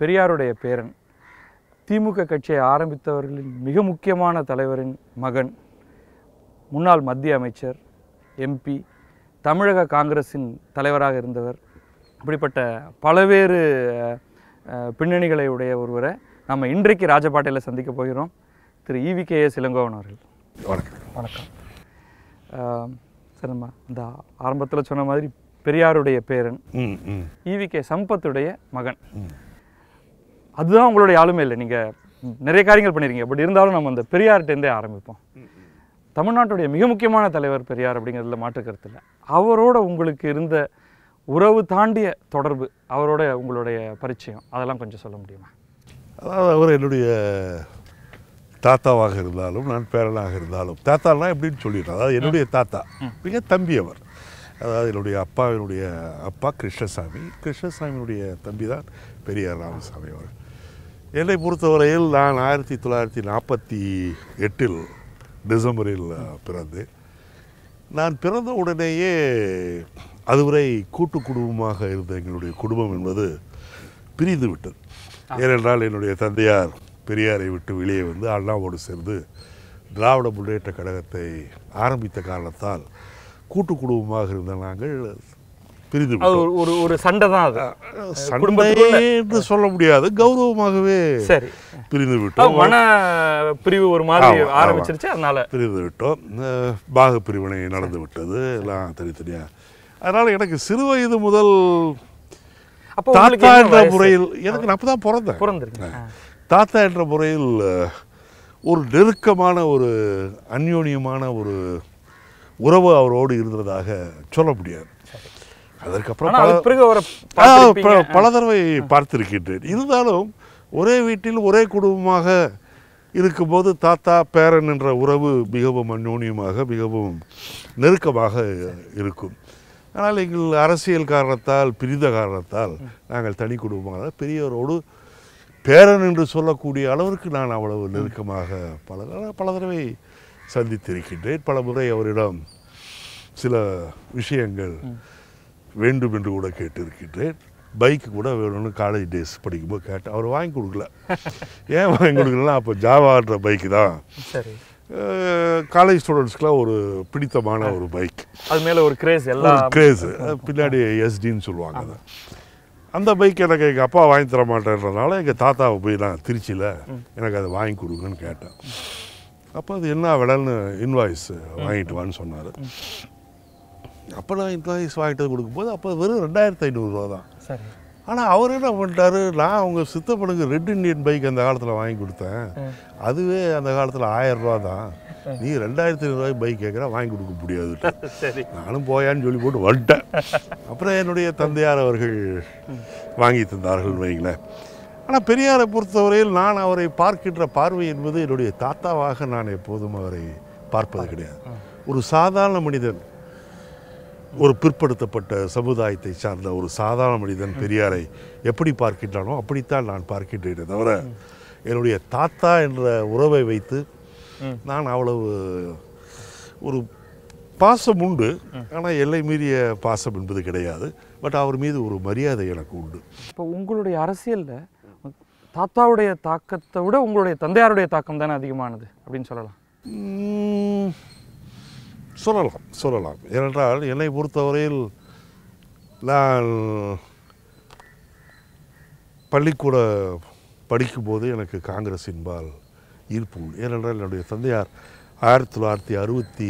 பெரியாருடைய பேரன் திமுக கட்சியை ஆரம்பித்தவர்களின் மிக முக்கியமான தலைவரின் மகன் முன்னாள் மத்திய அமைச்சர் எம்பி தமிழக காங்கிரஸின் தலைவராக இருந்தவர் இப்படிப்பட்ட பலவேறு அஹ், அஹ், பின்னணிகளை உடைய ஒருவரை நம்ம இன்றைக்கு ராஜபாட்டையில் சந்திக்க போகிறோம் திரு இவிகேஎஸ் இளங்கோவன் அவர்கள் வணக்கம் வணக்கம் ஆஹ் சார் நம்ம இந்த ஆரம்பத்தில் சொன்ன மாதிரி பெரியாருடைய பேரன் ம் ம் ஈவிகே சம்பத்துடைய மகன் அதுதான் உங்களுடைய ஆளுமை இல்லை நீங்கள் நிறைய காரியங்கள் பண்ணியிருக்கீங்க பட் இருந்தாலும் நம்ம அந்த பெரியார்கிட்டேருந்தே ஆரம்பிப்போம் தமிழ்நாட்டுடைய மிக முக்கியமான தலைவர் பெரியார் அப்படிங்கிறதுல மாற்று கருத்து இல்லை அவரோட உங்களுக்கு இருந்த உறவு தாண்டிய தொடர்பு அவரோட உங்களுடைய பரிச்சயம் அதெல்லாம் கொஞ்சம் சொல்ல முடியுமா அதாவது அவர் என்னுடைய தாத்தாவாக இருந்தாலும் நான் பேரனாக இருந்தாலும் தாத்தானா எப்படின்னு சொல்லிடுறேன் அதாவது என்னுடைய தாத்தா மிக தம்பி அவர் அதாவது என்னுடைய அப்பாவினுடைய அப்பா கிருஷ்ணசாமி கிருஷ்ணசாமியினுடைய தம்பி தான் பெரியார் ராமசாமி அவர் என்னை பொறுத்தவரையில் நான் ஆயிரத்தி தொள்ளாயிரத்தி நாற்பத்தி எட்டில் டிசம்பரில் அஹ், பிறந்தேன் நான் பிறந்த உடனேயே அதுவரை கூட்டு குடும்பமாக இருந்த எங்களுடைய குடும்பம் என்பது பிரிந்து விட்டது ஏனென்றால் என்னுடைய தந்தையார் பெரியாரை விட்டு வெளியே வந்து அண்ணாவோடு சேர்ந்து திராவிட முன்னேற்ற கழகத்தை ஆரம்பித்த காரணத்தால் கூட்டு குடும்பமாக இருந்த நாங்கள் பிரிந்து அது விட்டோம் ஒரு ஒரு ஒரு சண்டை தான் அது சண்டை குடும்பத்துக்குள்ள. என்று சொல்ல முடியாது கௌரவமாகவே சரி பிரிந்து அது விட்டோம் மன பிரிவு ஒரு மாதிரி ஆமா, ஆமா. ஆரம்பிச்சிருச்சு அதனால பிரிந்து விட்டோம் அஹ் பாக பிரிவினை நடந்து விட்டது எல்லாம் தனித்தனியாக அதனால் எனக்கு சிறு வயது முதல் அப்போ உங்களுக்கு தாத்தா என்ன என்ற வயசு? முறையில் எனக்கு நான் அப்போ தான் பிறந்தேன் பிறந்திருக்கீங்க. ஆ. தாத்தா என்ற முறையில் அஹ், ஒரு நெருக்கமான ஒரு அந்யோன்யமான ஒரு உறவு அவரோடு இருந்ததாக சொல்ல முடியாது அதற்கப்புறம் ஆனா பல அதுக்கு பிறகு அவரை ஆ, பார்த்திருப்பீங்க. ப- பல தடவை பார்த்திருக்கின்றேன் இருந்தாலும் ஒரே வீட்டில் ஒரே குடும்பமாக இருக்கும்போது தாத்தா பேரன் என்ற உறவு மிகவும் அந்யோன்யமாக மிகவும் நெருக்கமாக இருக்கும் ஆனால் எங்கள் அரசியல் காரணத்தால் பிரிந்த காரணத்தால் நாங்கள் தனி குடும்பமாக பெரியவரோடு பேரன் என்று சொல்லக்கூடிய அளவிற்கு நான் அவ்வளவு நெருக்கமாக பல தடவை- பல தடவை சந்தித்திருக்கின்றேன் பல முறை அவரிடம் சில விஷயங்கள் வேண்டும் என்று கூட கேட்டிருக்கின்றேன் பைக் கூட வேணும்னு காலேஜ் டேஸ் படிக்கும்போது கேட்டேன் அவர் வாங்கி கொடுக்கல ஏன் வாங்கி கொடுக்கலன்னா அப்போ ஜாவான்ற பைக்கு தான் சரி காலேஜ் ஸ்டூடெண்ட்ஸ்க்குலாம் ஒரு பிடித்தமான ஒரு பைக் அது மேல ஒரு கிரேஸ் எல்லா ஒரு கிரேஸு பின்னாடி எஸ்டின்னு சொல்லுவாங்க அதை அந்த பைக் எனக்கு எங்கள் அப்பா வாங்கி தர மாட்டேன்றதுனால எங்கள் தாத்தாவை போய் நான் திருச்சியில் எனக்கு அதை வாங்கி கொடுங்கன்னு கேட்டேன் அப்போ அது என்ன விலைன்னு இன்வாய்ஸ் வாங்கிட்டு வான்னு சொன்னார் அப்போ நான் இன்வாய்ஸ் வாங்கிட்டு வந்து கொடுக்கும்போது அப்போ வெறும் ரெண்டாயிரத்து ஐநூறுரூவா தான் சரி ஆனால் அவர் என்ன பண்ணிட்டாரு நான் அவங்க சித்தப்பனுக்கு ரெட் இண்டியன் பைக் அந்த காலத்தில் வாங்கி கொடுத்தேன் அதுவே அந்த காலத்தில் ஆயிரம் ரூபா தான் நீ ரெண்டாயிரத்தி ஐநூறுரூவாய்க்கு பைக் கேட்குற வாங்கி கொடுக்க முடியாது சரி நானும் போயான்னு சொல்லி போட்டு வந்துட்டேன் அப்புறம் என்னுடைய தந்தையார் அவர்கள் வாங்கி தந்தார்கள் வைங்களேன் ஆனால் பெரியாரை பொறுத்தவரையில் நான் அவரை பார்க்கின்ற பார்வை என்பது என்னுடைய தாத்தாவாக நான் எப்போதும் அவரை பார்ப்பது கிடையாது ஒரு சாதாரண மனிதன் ஒரு பிற்படுத்தப்பட்ட சமுதாயத்தை சார்ந்த ஒரு சாதாரண மனிதன் பெரியாரை எப்படி பார்க்கின்றானோ அப்படித்தான் நான் பார்க்கின்றேனே தவிர என்னுடைய தாத்தா என்ற உறவை வைத்து ம். நான் அவ்வளவு ஒரு பாசம் உண்டு ஆனால் எல்லை மீறிய பாசம் என்பது கிடையாது பட் அவர் மீது ஒரு மரியாதை எனக்கு உண்டு இப்போ உங்களுடைய அரசியல்ல தாத்தாவுடைய தாக்கத்தை விட உங்களுடைய தந்தையாருடைய தாக்கம் தானே அதிகமானது அப்படின்னு சொல்லலாம் உம், சொல்லலாம் சொல்லலாம் ஏனென்றால் என்னை பொறுத்தவரையில் நான் பள்ளிக்கூட படிக்கும்போது எனக்கு காங்கிரஸின்பால் ஈர்ப்பு உண்டு ஏனென்றால் என்னுடைய தந்தையார் ஆயிரத்தி தொள்ளாயிரத்தி அறுபத்தி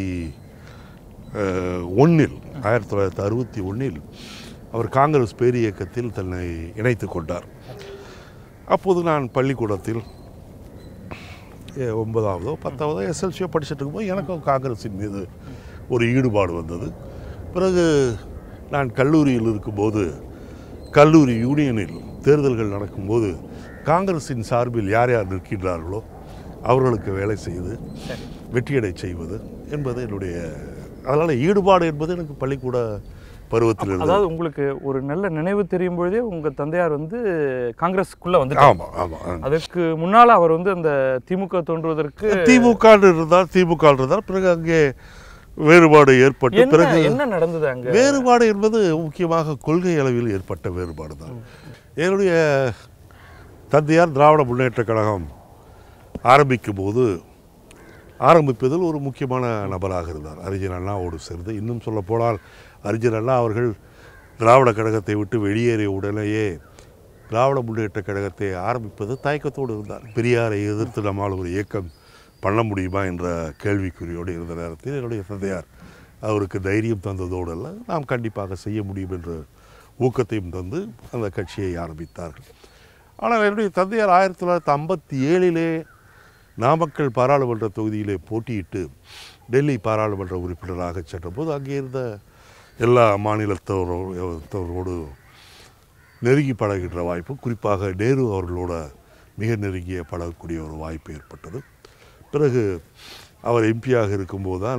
ஒன்றில் ஆயிரத்தி தொள்ளாயிரத்தி அறுபத்தி ஒன்றில் அவர் காங்கிரஸ் பேரியக்கத்தில் தன்னை இணைத்து கொண்டார் அப்போது நான் பள்ளிக்கூடத்தில் ஏ, ஒன்பதாவதோ பத்தாவதோ எஸ்எல்சியோ படிச்சுட்டு இருக்கும்போது எனக்கும் காங்கிரஸின் மீது ஒரு ஈடுபாடு வந்தது பிறகு நான் கல்லூரியில் இருக்கும்போது கல்லூரி யூனியனில் தேர்தல்கள் நடக்கும்போது காங்கிரஸின் சார்பில் யார் யார் நிற்கின்றார்களோ அவர்களுக்கு வேலை செய்து வெற்றியடை செய்வது என்பது என்னுடைய அதனால் ஈடுபாடு என்பது எனக்கு பள்ளிக்கூட பருவத்தில் இருந்தது அதாவது உங்களுக்கு ஒரு நல்ல நினைவு தெரியும் பொழுதே உங்க தந்தையார் வந்து காங்கிரஸ்க்குள்ள வந்து ஆமாம் ஆமாம் அதுக்கு முன்னால அவர் வந்து அந்த திமுக தோன்றுவதற்கு திமுக இருந்தார் திமுக இருந்தார் பிறகு அங்கே வேறுபாடு ஏற்பட்டு என்ன பிறகு என்ன நடந்தது அங்க வேறுபாடு என்பது முக்கியமாக கொள்கை அளவில் ஏற்பட்ட வேறுபாடு தான் என்னுடைய தந்தையார் திராவிட முன்னேற்றக் கழகம் ஆரம்பிக்கும் போது ஆரம்பிப்பதில் ஒரு முக்கியமான நபராக இருந்தார் அறிஞர் அண்ணாவோடு சேர்ந்து இன்னும் சொல்ல போனால் அறிஞர் அண்ணா அவர்கள் திராவிட கழகத்தை விட்டு வெளியேறிய உடனேயே திராவிட முன்னேற்றக் கழகத்தை ஆரம்பிப்பது தயக்கத்தோடு இருந்தார் பெரியாரை எதிர்த்து நம்மால் ஒரு இயக்கம் பண்ண முடியுமா என்ற கேள்விக்குறியோடு இருந்த நேரத்தில் என்னுடைய தந்தையார் அவருக்கு தைரியம் தந்ததோடு அல்ல நாம் கண்டிப்பாக செய்ய முடியும் என்ற ஊக்கத்தையும் தந்து அந்த கட்சியை ஆரம்பித்தார்கள் ஆனால் என்னுடைய தந்தையார் ஆயிரத்தி தொள்ளாயிரத்தி ஐம்பத்தி ஏழிலே நாமக்கல் பாராளுமன்ற தொகுதியிலே போட்டியிட்டு டெல்லி பாராளுமன்ற உறுப்பினராக சென்றபோது அங்கே இருந்த எல்லா மாநிலத்தவரோடு நெருங்கி பழகின்ற வாய்ப்பு குறிப்பாக நேரு அவர்களோட மிக நெருங்கிய பழகக்கூடிய ஒரு வாய்ப்பு ஏற்பட்டது பிறகு அவர் எம்பியாக இருக்கும்போது தான்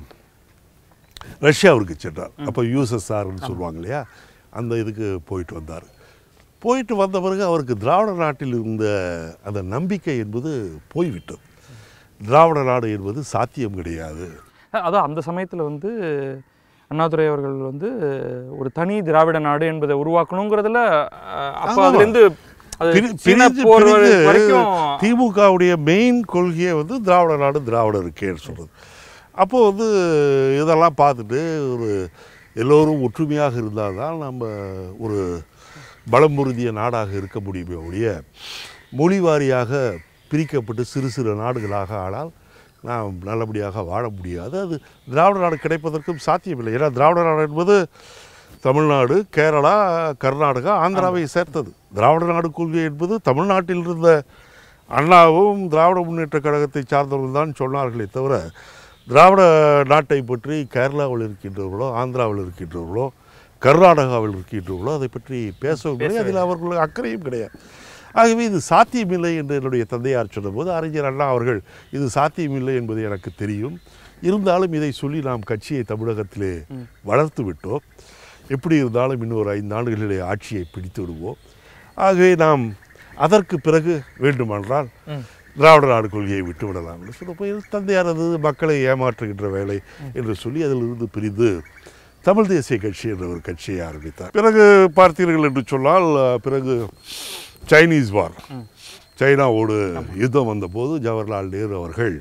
ரஷ்யாவிற்கு சென்றார் அப்போ யூஎஸ்எஸ்ஆர்னு சொல்லுவாங்க இல்லையா அந்த இதுக்கு போயிட்டு வந்தார் போயிட்டு வந்த பிறகு அவருக்கு திராவிட நாட்டில் இருந்த அந்த நம்பிக்கை என்பது போய்விட்டது திராவிட நாடு என்பது சாத்தியம் கிடையாது அதான் அந்த சமயத்தில் வந்து அண்ணாதுரை அவர்கள் வந்து ஒரு தனி திராவிட நாடு என்பதை உருவாக்கணுங்கிறதுல அஹ், அப்போ ஆமா. அதுலேருந்து அது பிரி- சீன பிரிஞ்சு- போர் பிரிஞ்சு வரைக்கும் திமுகவுடைய மெயின் கொள்கையே வந்து திராவிட நாடு திராவிட இருக்கேன்னு சொல்கிறது அப்போ வந்து இதெல்லாம் பார்த்துட்டு ஒரு எல்லோரும் ஒற்றுமையாக இருந்தால் தான் நம்ம ஒரு பலம் பொருந்திய நாடாக இருக்க முடியுமே ஒழிய மொழி வாரியாக பிரிக்கப்பட்டு சிறு சிறு நாடுகளாக ஆனால் நாம் நல்லபடியாக வாழ முடியாது அது திராவிட நாடு கிடைப்பதற்கும் சாத்தியமில்லை ஏன்னா திராவிட நாடு என்பது தமிழ்நாடு கேரளா கர்நாடகா ஆந்திராவை சேர்த்தது திராவிட நாடு கொள்கை என்பது தமிழ்நாட்டில் இருந்த அண்ணாவும் திராவிட முன்னேற்ற கழகத்தை சார்ந்தவர்கள் தான் சொன்னார்களே தவிர திராவிட நாட்டை பற்றி கேரளாவில் இருக்கின்றவர்களோ ஆந்திராவில் இருக்கின்றவர்களோ கர்நாடகாவில் இருக்கின்றவர்களோ அதை பற்றி பேசவும் கிடையாது அதில் அவர்களுக்கு அக்கறையும் கிடையாது ஆகவே இது சாத்தியமில்லை என்று என்னுடைய தந்தையார் சொன்னபோது அறிஞர் அண்ணா அவர்கள் இது சாத்தியமில்லை என்பது எனக்கு தெரியும் இருந்தாலும் இதை சொல்லி நாம் கட்சியை தமிழகத்திலே வளர்த்து விட்டோம் எப்படி இருந்தாலும் இன்னும் ஒரு ஐந்து ஆண்டுகளிலே ஆட்சியை பிடித்து விடுவோம் ஆகவே நாம் அதற்கு பிறகு வேண்டுமென்றால் திராவிட நாடு கொள்கையை விட்டு விடலாம் என்று சொன்னப்போ தந்தையார் அது மக்களை ஏமாற்றுகின்ற வேலை என்று சொல்லி அதிலிருந்து பிரிந்து தமிழ் தேசிய கட்சி என்ற ஒரு கட்சியை ஆரம்பித்தார் பிறகு பார்த்தீர்கள் என்று சொன்னால் அஹ், பிறகு சைனீஸ் வார் சைனாவோடு யுத்தம் வந்தபோது ஜவஹர்லால் நேரு அவர்கள்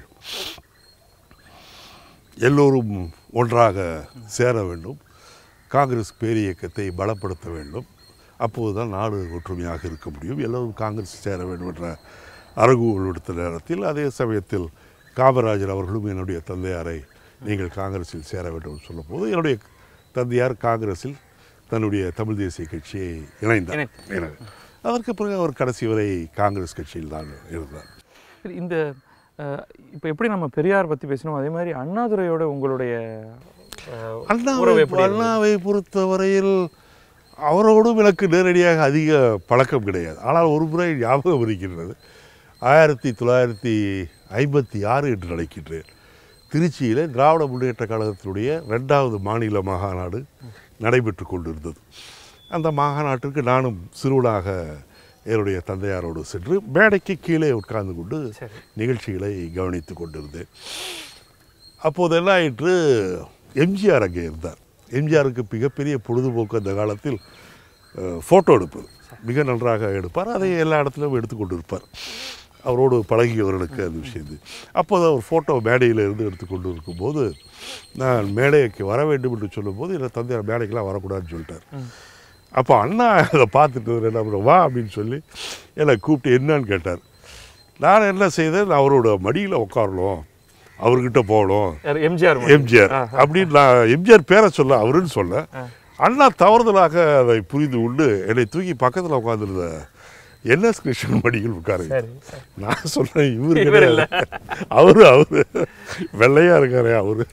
எல்லோரும் ஒன்றாக சேர வேண்டும் காங்கிரஸ் பேரியக்கத்தை பலப்படுத்த வேண்டும் அப்போது தான் நாடு ஒற்றுமையாக இருக்க முடியும் எல்லோரும் காங்கிரஸ் சேர வேண்டும் என்ற அரங்குகள் விடுத்த நேரத்தில் அதே சமயத்தில் காமராஜர் அவர்களும் என்னுடைய தந்தையாரை நீங்கள் காங்கிரஸில் சேர வேண்டும் என்று சொன்னபோது என்னுடைய தந்தையார் காங்கிரஸில் தன்னுடைய தமிழ் தேசிய கட்சியை இணைந்தார் இணைத்தார். இணைந்தார். அதற்கு பிறகு அவர் கடைசி வரை காங்கிரஸ் கட்சியில் தான் இருந்தார் சரி, இந்த இப்போ எப்படி நம்ம பெரியார் பற்றி பேசினோம் அதே மாதிரி அண்ணாதுரையோட உங்களுடைய அஹ், அண்ணாவை உறவு எப்படி இருந்தது? அண்ணாவை பொறுத்தவரையில் அவரோடும் எனக்கு நேரடியாக அதிக பழக்கம் கிடையாது ஆனால் ஒரு முறை ஞாபகம் இருக்கின்றது ஆயிரத்தி தொள்ளாயிரத்தி ஐம்பத்தி ஆறு என்று நினைக்கின்றேன் திருச்சியில் திராவிட முன்னேற்ற கழகத்தினுடைய ரெண்டாவது மாநில மாகாநாடு நடைபெற்று கொண்டிருந்தது அந்த மாகாநாட்டிற்கு நானும் சிறுவனாக என்னுடைய தந்தையாரோடு சென்று மேடைக்கு கீழே உட்கார்ந்து கொண்டு சரி. நிகழ்ச்சிகளை நிகழ்ச்சிகளை கவனித்து கொண்டிருந்தேன் அப்போது என்ன ஆயிற்று எம்ஜிஆர் அங்கே இருந்தார் எம்ஜிஆருக்கு மிகப்பெரிய பொழுதுபோக்கு அந்த காலத்தில் ஃபோட்டோ எடுப்பது மிக நன்றாக எடுப்பார் அதை எல்லா இடத்துலையும் எடுத்து கொண்டு இருப்பார் அவரோடு பழகியவர்களுக்கு அந்த விஷயம் அப்போது அவர் ஃபோட்டோ மேடையில் இருந்து எடுத்து கொண்டு இருக்கும்போது நான் மேடைக்கு வர வேண்டும் என்று சொல்லும்போது என்னை தந்தையார் மேடைக்கெல்லாம் வரக்கூடாதுன்னு சொல்லிட்டார் அப்போ அண்ணா அதை பார்த்துட்டு என்ன பண்ணுவோம் வா அப்படின்னு சொல்லி என்னை கூப்பிட்டு என்னன்னு கேட்டார் நான் என்ன செய்தேன் நான் அவரோட மடியில் உட்காரணும் அவர்கிட்ட போகணும் யார் எம்ஜிஆர் மட்டும். எம்ஜிஆர் ஆ, அப்படின்னு நான் எம்ஜிஆர் பேரை சொல்ல அவருன்னு சொல்ல அண்ணா தவறுதலாக அதை புரிந்து கொண்டு என்னை தூக்கி பக்கத்தில் உட்காந்துருந்த என்எஸ் கிருஷ்ணன் மடியில் உட்காரு சரி சரி. நான் சொல்றேன் இவரு இவர் கிடையாது இல்ல. அவரு அவரு வெள்ளையா இருக்காரே அவரு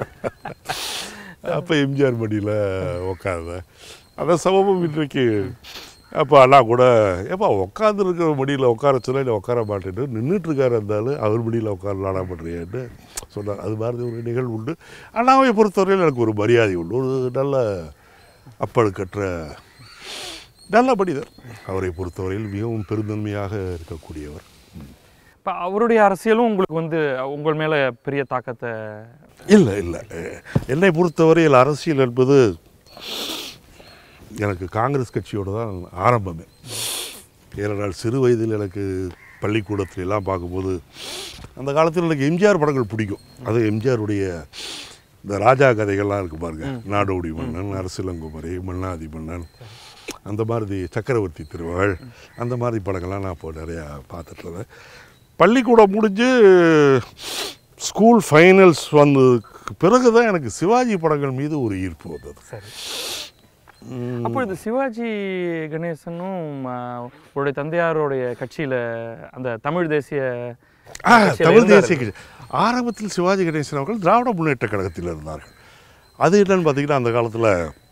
அப்ப எம்ஜிஆர் மடியில உட்காந்தேன் அந்த சமமும் இன்றைக்கு அப்போ அண்ணா கூட ஏப்பா உட்காந்து இருக்கிற மடியில் உட்கார சொல்ல இல்லை உட்கார மாட்டேன்னு நின்றுட்டு இருக்காரு இருந்தாலும் அவர் மடியில் உட்காரலாடா பண்ணுறியன்னு சொன்னார் அது மாதிரி ஒரு நிகழ்வு உண்டு அண்ணாவை பொறுத்தவரையில் எனக்கு ஒரு மரியாதை உண்டு ஒரு நல்ல அப்பழுக்கற்ற நல்ல மனிதர் அவரை பொறுத்தவரையில் மிகவும் பெருந்தன்மையாக இருக்கக்கூடியவர் இப்போ அவருடைய அரசியலும் உங்களுக்கு வந்து உங்கள் மேலே பெரிய தாக்கத்தை இல்லை இல்லை என்னை பொறுத்தவரையில் அரசியல் என்பது எனக்கு காங்கிரஸ் கட்சியோடு தான் ஆரம்பமே ஏனென்றால் சிறு வயதில் எனக்கு பள்ளிக்கூடத்துல எல்லாம் பார்க்கும்போது அந்த காலத்தில் எனக்கு எம்ஜிஆர் படங்கள் பிடிக்கும் அது எம்ஜிஆருடைய இந்த ராஜா கதைகள்லாம் இருக்கு பாருங்க நாடோடி மன்னன் அரசிலங்குமரி மன்னாதி மன்னன் அந்த மாதிரி சக்கரவர்த்தி திருமகள் அந்த மாதிரி படங்கள்லாம் நான் இப்போ நிறையா பார்த்துட்டு இருந்தேன் பள்ளிக்கூடம் முடிஞ்சு ஸ்கூல் ஃபைனல்ஸ் வந்ததுக்கு பிறகு தான் எனக்கு சிவாஜி படங்கள் மீது ஒரு ஈர்ப்பு வந்தது சரி அப்போ இந்த சிவாஜி கணேசனும் ஆ, உங்களுடைய தந்தையாருடைய கட்சியில அந்த தமிழ் தேசிய ஆ, கட்சியில தமிழ் இருந்தாரு. தேசிய கட்சி ஆரம்பத்தில் சிவாஜி கணேசன் அவர்கள் திராவிட முன்னேற்ற கழகத்தில் இருந்தார்கள் அது என்னன்னு பார்த்தீங்கன்னா அந்த காலத்தில்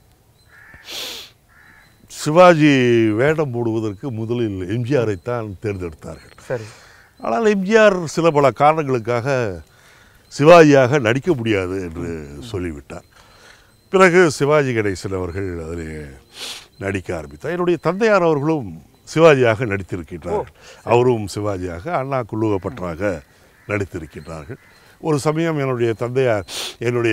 சிவாஜி வேடம் போடுவதற்கு முதலில் எம்ஜிஆரை தான் தேர்ந்தெடுத்தார்கள் சரி ஆனால் எம்ஜிஆர் சில பல காரணங்களுக்காக சிவாஜியாக நடிக்க முடியாது என்று சொல்லிவிட்டார் பிறகு சிவாஜி கணேசன் அவர்கள் அதில் நடிக்க ஆரம்பித்தார் என்னுடைய தந்தையார் அவர்களும் சிவாஜியாக நடித்திருக்கின்றார்கள் அவரும் சிவாஜியாக அண்ணா குழுவப்பற்றாக நடித்திருக்கின்றார்கள் ஒரு சமயம் என்னுடைய தந்தையார் என்னுடைய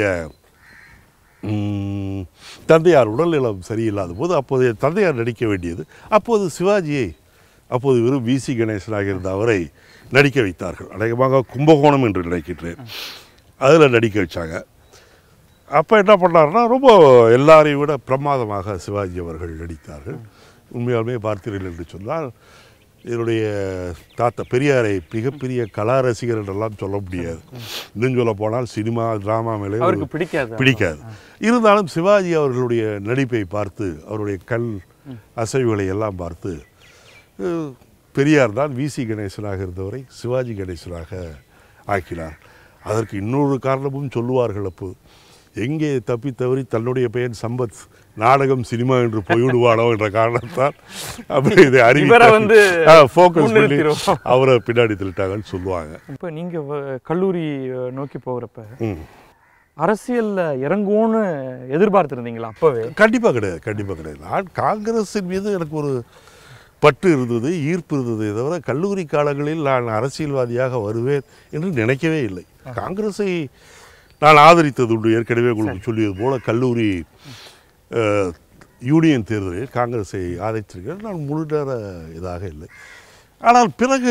ம், தந்தையார் உடல்நலம் சரியில்லாத போது அப்போது என் தந்தையார் நடிக்க வேண்டியது அப்போது சிவாஜியை அப்போது வெறும் விசி கணேசனாக இருந்த அவரை நடிக்க வைத்தார்கள் அநேகமாக கும்பகோணம் என்று நினைக்கின்றேன் அதில் நடிக்க வச்சாங்க அப்போ என்ன பண்ணாருன்னா ரொம்ப எல்லாரையும் விட பிரமாதமாக சிவாஜி அவர்கள் நடித்தார்கள் உண்மையாலுமே பார்த்தீர்கள் என்று சொன்னால் என்னுடைய தாத்தா பெரியாரை மிகப்பெரிய கலா ரசிகர் என்றெல்லாம் சொல்ல முடியாது இன்னும் சொல்ல போனால் சினிமா டிராமா மேலே ஒரு அவருக்கு பிடிக்காது பிடிக்காது இருந்தாலும் சிவாஜி அவர்களுடைய நடிப்பை பார்த்து அவருடைய கண் அசைவுகளை எல்லாம் பார்த்து அஹ், பெரியார் தான் விசி கணேசனாக இருந்தவரை சிவாஜி கணேசனாக ஆக்கினார் அதற்கு இன்னொரு காரணமும் சொல்லுவார்கள் அப்போது எங்கே தப்பி தவறி தன்னுடைய பெயர் சம்பத் நாடகம் சினிமா என்று போய்விடுவானோ என்ற காரணத்தால் அப்படி இதை இவரை வந்து ஃபோக்கஸ் பண்ணி முன்னிறுத்திடுவோம். அவரை பின்னாடி தள்ளிட்டாங்கன்னு சொல்லுவாங்க இப்போ நீங்க வ- கல்லூரி அஹ், நோக்கி போகிறப்ப ம் அரசியல்ல இறங்குவோன்னு எதிர்பார்த்திருந்தீங்களா அப்பவே கண்டிப்பாக கிடையாது கண்டிப்பாக கிடையாது நான் காங்கிரஸின் மீது எனக்கு ஒரு பற்று இருந்தது ஈர்ப்பு இருந்ததே தவிர கல்லூரி காலங்களில் நான் அரசியல்வாதியாக வருவேன் என்று நினைக்கவே இல்லை காங்கிரஸை நான் ஆதரித்தது உண்டு ஏற்கனவே உங்களுக்கு சொல்லியது போல கல்லூரி அஹ், யூனியன் தேர்தலில் காங்கிரஸை ஆதரித்திருக்கிறேன் நான் முழு நேர இதாக இல்லை ஆனால் பிறகு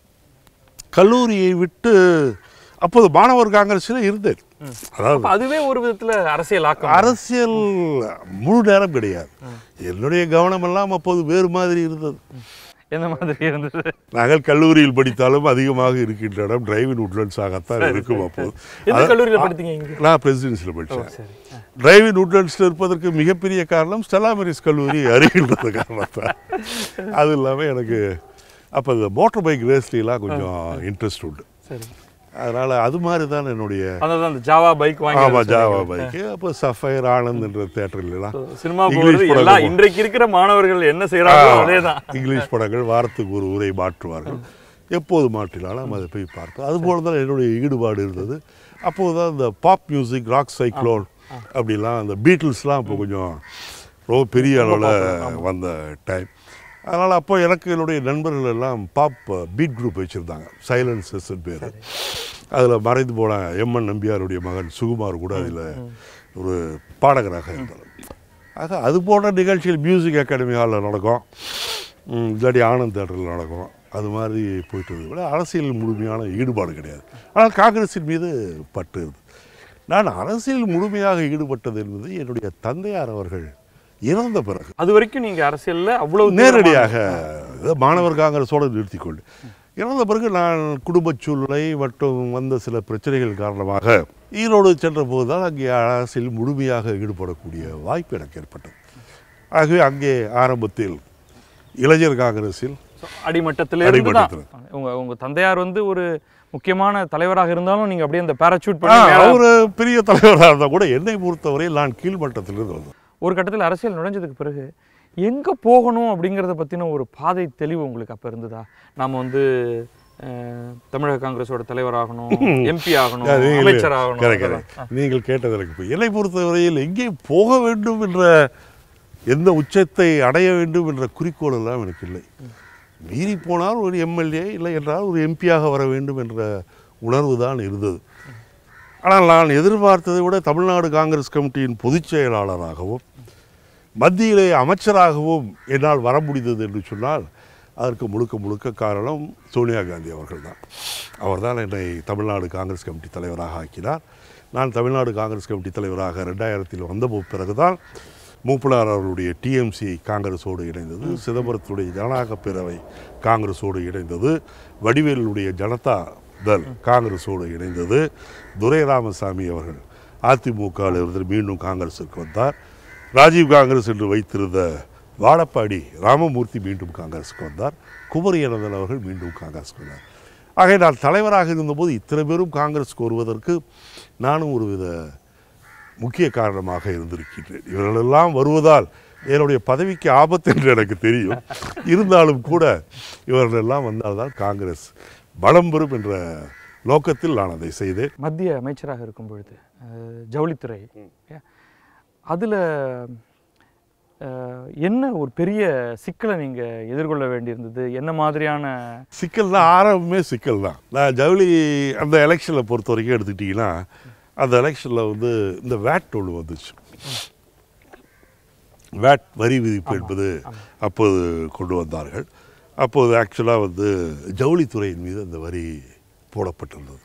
கல்லூரியை விட்டு அப்போது மாணவர் காங்கிரஸில் இருந்தேன் அதாவது அப்ப அதுவே ஒரு விதத்துல அரசியல் ஆக்கம் அரசியல் முழு நேரம் கிடையாது என்னுடைய கவனம் எல்லாம் அப்போது வேறு மாதிரி இருந்தது எந்த மாதிரி இருந்தது நாங்கள் கல்லூரியில் படித்தாலும் அதிகமாக இருக்கின்ற இடம் டிரைவிங் உட்லண்ட்ஸாகத்தான் இருக்கும் அப்போது எந்த கல்லூரியில படித்தீங்க இங்க நான் பிரசிடென்சியில் படித்தேன் சரி ஆ. டிரைவிங் உட்லண்ட்ஸில் இருப்பதற்கு மிகப்பெரிய காரணம் ஸ்டெல்லா மெரிஸ் கல்லூரி அருகின்றது காரணத்தான் அது இல்லாமல் எனக்கு அப்போ இந்த மோட்டர் பைக் ரேஸ்லாம் கொஞ்சம் இன்ட்ரெஸ்ட் உண்டு சரி அதனால் அது மாதிரி தான் என்னுடைய அதான் அந்த ஜாவா பைக் வாங்கி ஆமாம் ஜாவா பைக்கு அப்போ சஃபயர் ஆனந்த் என்ற தேட்டர்லாம் சினிமா இங்கிலீஷ் போகிறது படம் எல்லா போ- இன்றைக்கு இருக்கிற மாணவர்கள் என்ன செய்யறாங்களோ அதேதான் இங்கிலீஷ் படங்கள் வாரத்துக்கு ஒரு உரை மாற்றுவார்கள் எப்போது மாற்றினாலும் அதை போய் பார்ப்போம் அதுபோல தான் என்னுடைய ஈடுபாடு இருந்தது அப்போது தான் இந்த பாப் மியூசிக் ராக் சைக்ளோன் அப்படிலாம் அந்த பீட்டில்ஸ்லாம் இப்போ கொஞ்சம் ரொம்ப பெரிய அளவில் வந்த டைம் அதனால் அப்போ எனக்கு என்னுடைய நண்பர்கள் எல்லாம் பாப் பீட் குரூப் வச்சுருந்தாங்க சைலன்சஸ் பேர் அதில் மறைந்து போன எம்என் நம்பியாருடைய மகன் சுகுமார் கூட அதில் ஒரு பாடகராக இருந்தார் ஆக அது போன்ற நிகழ்ச்சிகள் மியூசிக் அகாடமி ஹாலில் நடக்கும் ம், இல்லாட்டி ஆனந்த் தேட்டரில் நடக்கும் அது மாதிரி போயிட்டு இருந்தது விட அரசியல் முழுமையான ஈடுபாடு கிடையாது ஆனால் காங்கிரஸின் மீது பட்டு இருந்தது நான் அரசியல் முழுமையாக ஈடுபட்டது என்பது என்னுடைய தந்தையார் அவர்கள் இறந்த பிறகு அது வரைக்கும் நீங்க அரசியல்ல அவ்வளவு நேரடியாக இதை மாணவர் காங்கிரஸோடு நிறுத்திக்கொண்டு இறந்த பிறகு நான் குடும்பச் சூழ்நிலை மற்றும் வந்த சில பிரச்சனைகள் காரணமாக ஈரோடு சென்ற போது தான் அங்கே அரசியல் முழுமையாக ஈடுபடக்கூடிய வாய்ப்பு எனக்கு ஏற்பட்டது ஆகவே அங்கே ஆரம்பத்தில் இளைஞர் காங்கிரஸில் அடிமட்டத்தில இருந்து தான் அடிமட்டத்துல. உங்க உங்க தந்தையார் வந்து ஒரு முக்கியமான தலைவராக இருந்தாலும் நீங்க அப்படியே அந்த பேராசூட் ஆ, பண்ணி மேல- அவர் பெரிய தலைவராக இருந்தால் கூட என்னை பொறுத்தவரையில் நான் கீழ்மட்டத்திலிருந்து வந்தேன் ஒரு கட்டத்தில் அரசியல் நுழைஞ்சதுக்கு பிறகு எங்க போகணும் அப்படிங்கறத பத்தின ஒரு பாதை தெளிவு உங்களுக்கு அப்ப இருந்ததா நாம வந்து அஹ், தமிழக காங்கிரஸோட தலைவராகணும் எம்பி ஆகணும் அது நீங்களே- அமைச்சர் ஆகணும் correct, அதெல்லாம். correct. நீங்கள் கேட்டது எனக்கு போய் என்னை பொறுத்தவரையில் எங்கே போக வேண்டும் என்ற எந்த உச்சத்தை அடைய வேண்டும் என்ற குறிக்கோள் எல்லாம் எனக்கு இல்லை மீறி போனால் ஒரு எம்எல்ஏ இல்லை என்றால் ஒரு எம்பியாக வர வேண்டும் என்ற உணர்வு தான் இருந்தது ஆனால் நான் எதிர்பார்த்ததை விட தமிழ்நாடு காங்கிரஸ் கமிட்டியின் பொதுச் செயலாளராகவும் மத்தியிலே அமைச்சராகவும் என்னால் வர முடிந்தது என்று சொன்னால் அதற்கு முழுக்க முழுக்க காரணம் சோனியா காந்தி அவர்கள் தான் அவர் தான் என்னை தமிழ்நாடு காங்கிரஸ் கமிட்டி தலைவராக ஆக்கினார் நான் தமிழ்நாடு காங்கிரஸ் கமிட்டி தலைவராக ரெண்டாயிரத்தில் வந்த பிறகுதான் மூப்பனார் அவர்களுடைய டிஎம்சி காங்கிரஸோடு இணைந்தது சிதம்பரத்துடைய ஜனநாயக பேரவை காங்கிரஸோடு இணைந்தது வடிவேலுடைய ஜனதா தள் காங்கிரஸோடு இணைந்தது துரை ராமசாமி அவர்கள் அதிமுகவிலிருந்து மீண்டும் காங்கிரஸுக்கு வந்தார் ராஜீவ் காங்கிரஸ் என்று வைத்திருந்த வாழப்பாடி ராமமூர்த்தி மீண்டும் காங்கிரஸுக்கு வந்தார் குமரி அனந்தன் அவர்கள் மீண்டும் காங்கிரஸுக்கு வந்தார் ஆக நான் தலைவராக இருந்தபோது இத்தனை பேரும் காங்கிரஸுக்கு வருவதற்கு நானும் ஒருவித முக்கிய காரணமாக இருந்திருக்கின்றேன் இவர்களெல்லாம் வருவதால் என்னுடைய பதவிக்கு ஆபத்து என்று எனக்கு தெரியும் இருந்தாலும் கூட இவர்களெல்லாம் வந்தால்தான் காங்கிரஸ் பலம் பெறும் என்ற நோக்கத்தில் நான் அதை செய்தேன் மத்திய அமைச்சராக இருக்கும் பொழுது அஹ், ஜவுளித்துறை அதில் என்ன ஒரு பெரிய சிக்கலை நீங்கள் எதிர்கொள்ள வேண்டியிருந்தது என்ன மாதிரியான சிக்கல்னா ஆரம்பமே சிக்கல் தான் நான் ஜவுளி அந்த எலெக்ஷனில் பொறுத்த வரைக்கும் எடுத்துக்கிட்டிங்கன்னா அந்த எலெக்ஷனில் வந்து இந்த வேட் ஒன்று வந்துச்சு வேட் வரி விதிப்பு என்பது அப்போது கொண்டு வந்தார்கள் அப்போது ஆக்சுவலாக வந்து ஜவுளித்துறையின் மீது அந்த வரி போடப்பட்டிருந்தது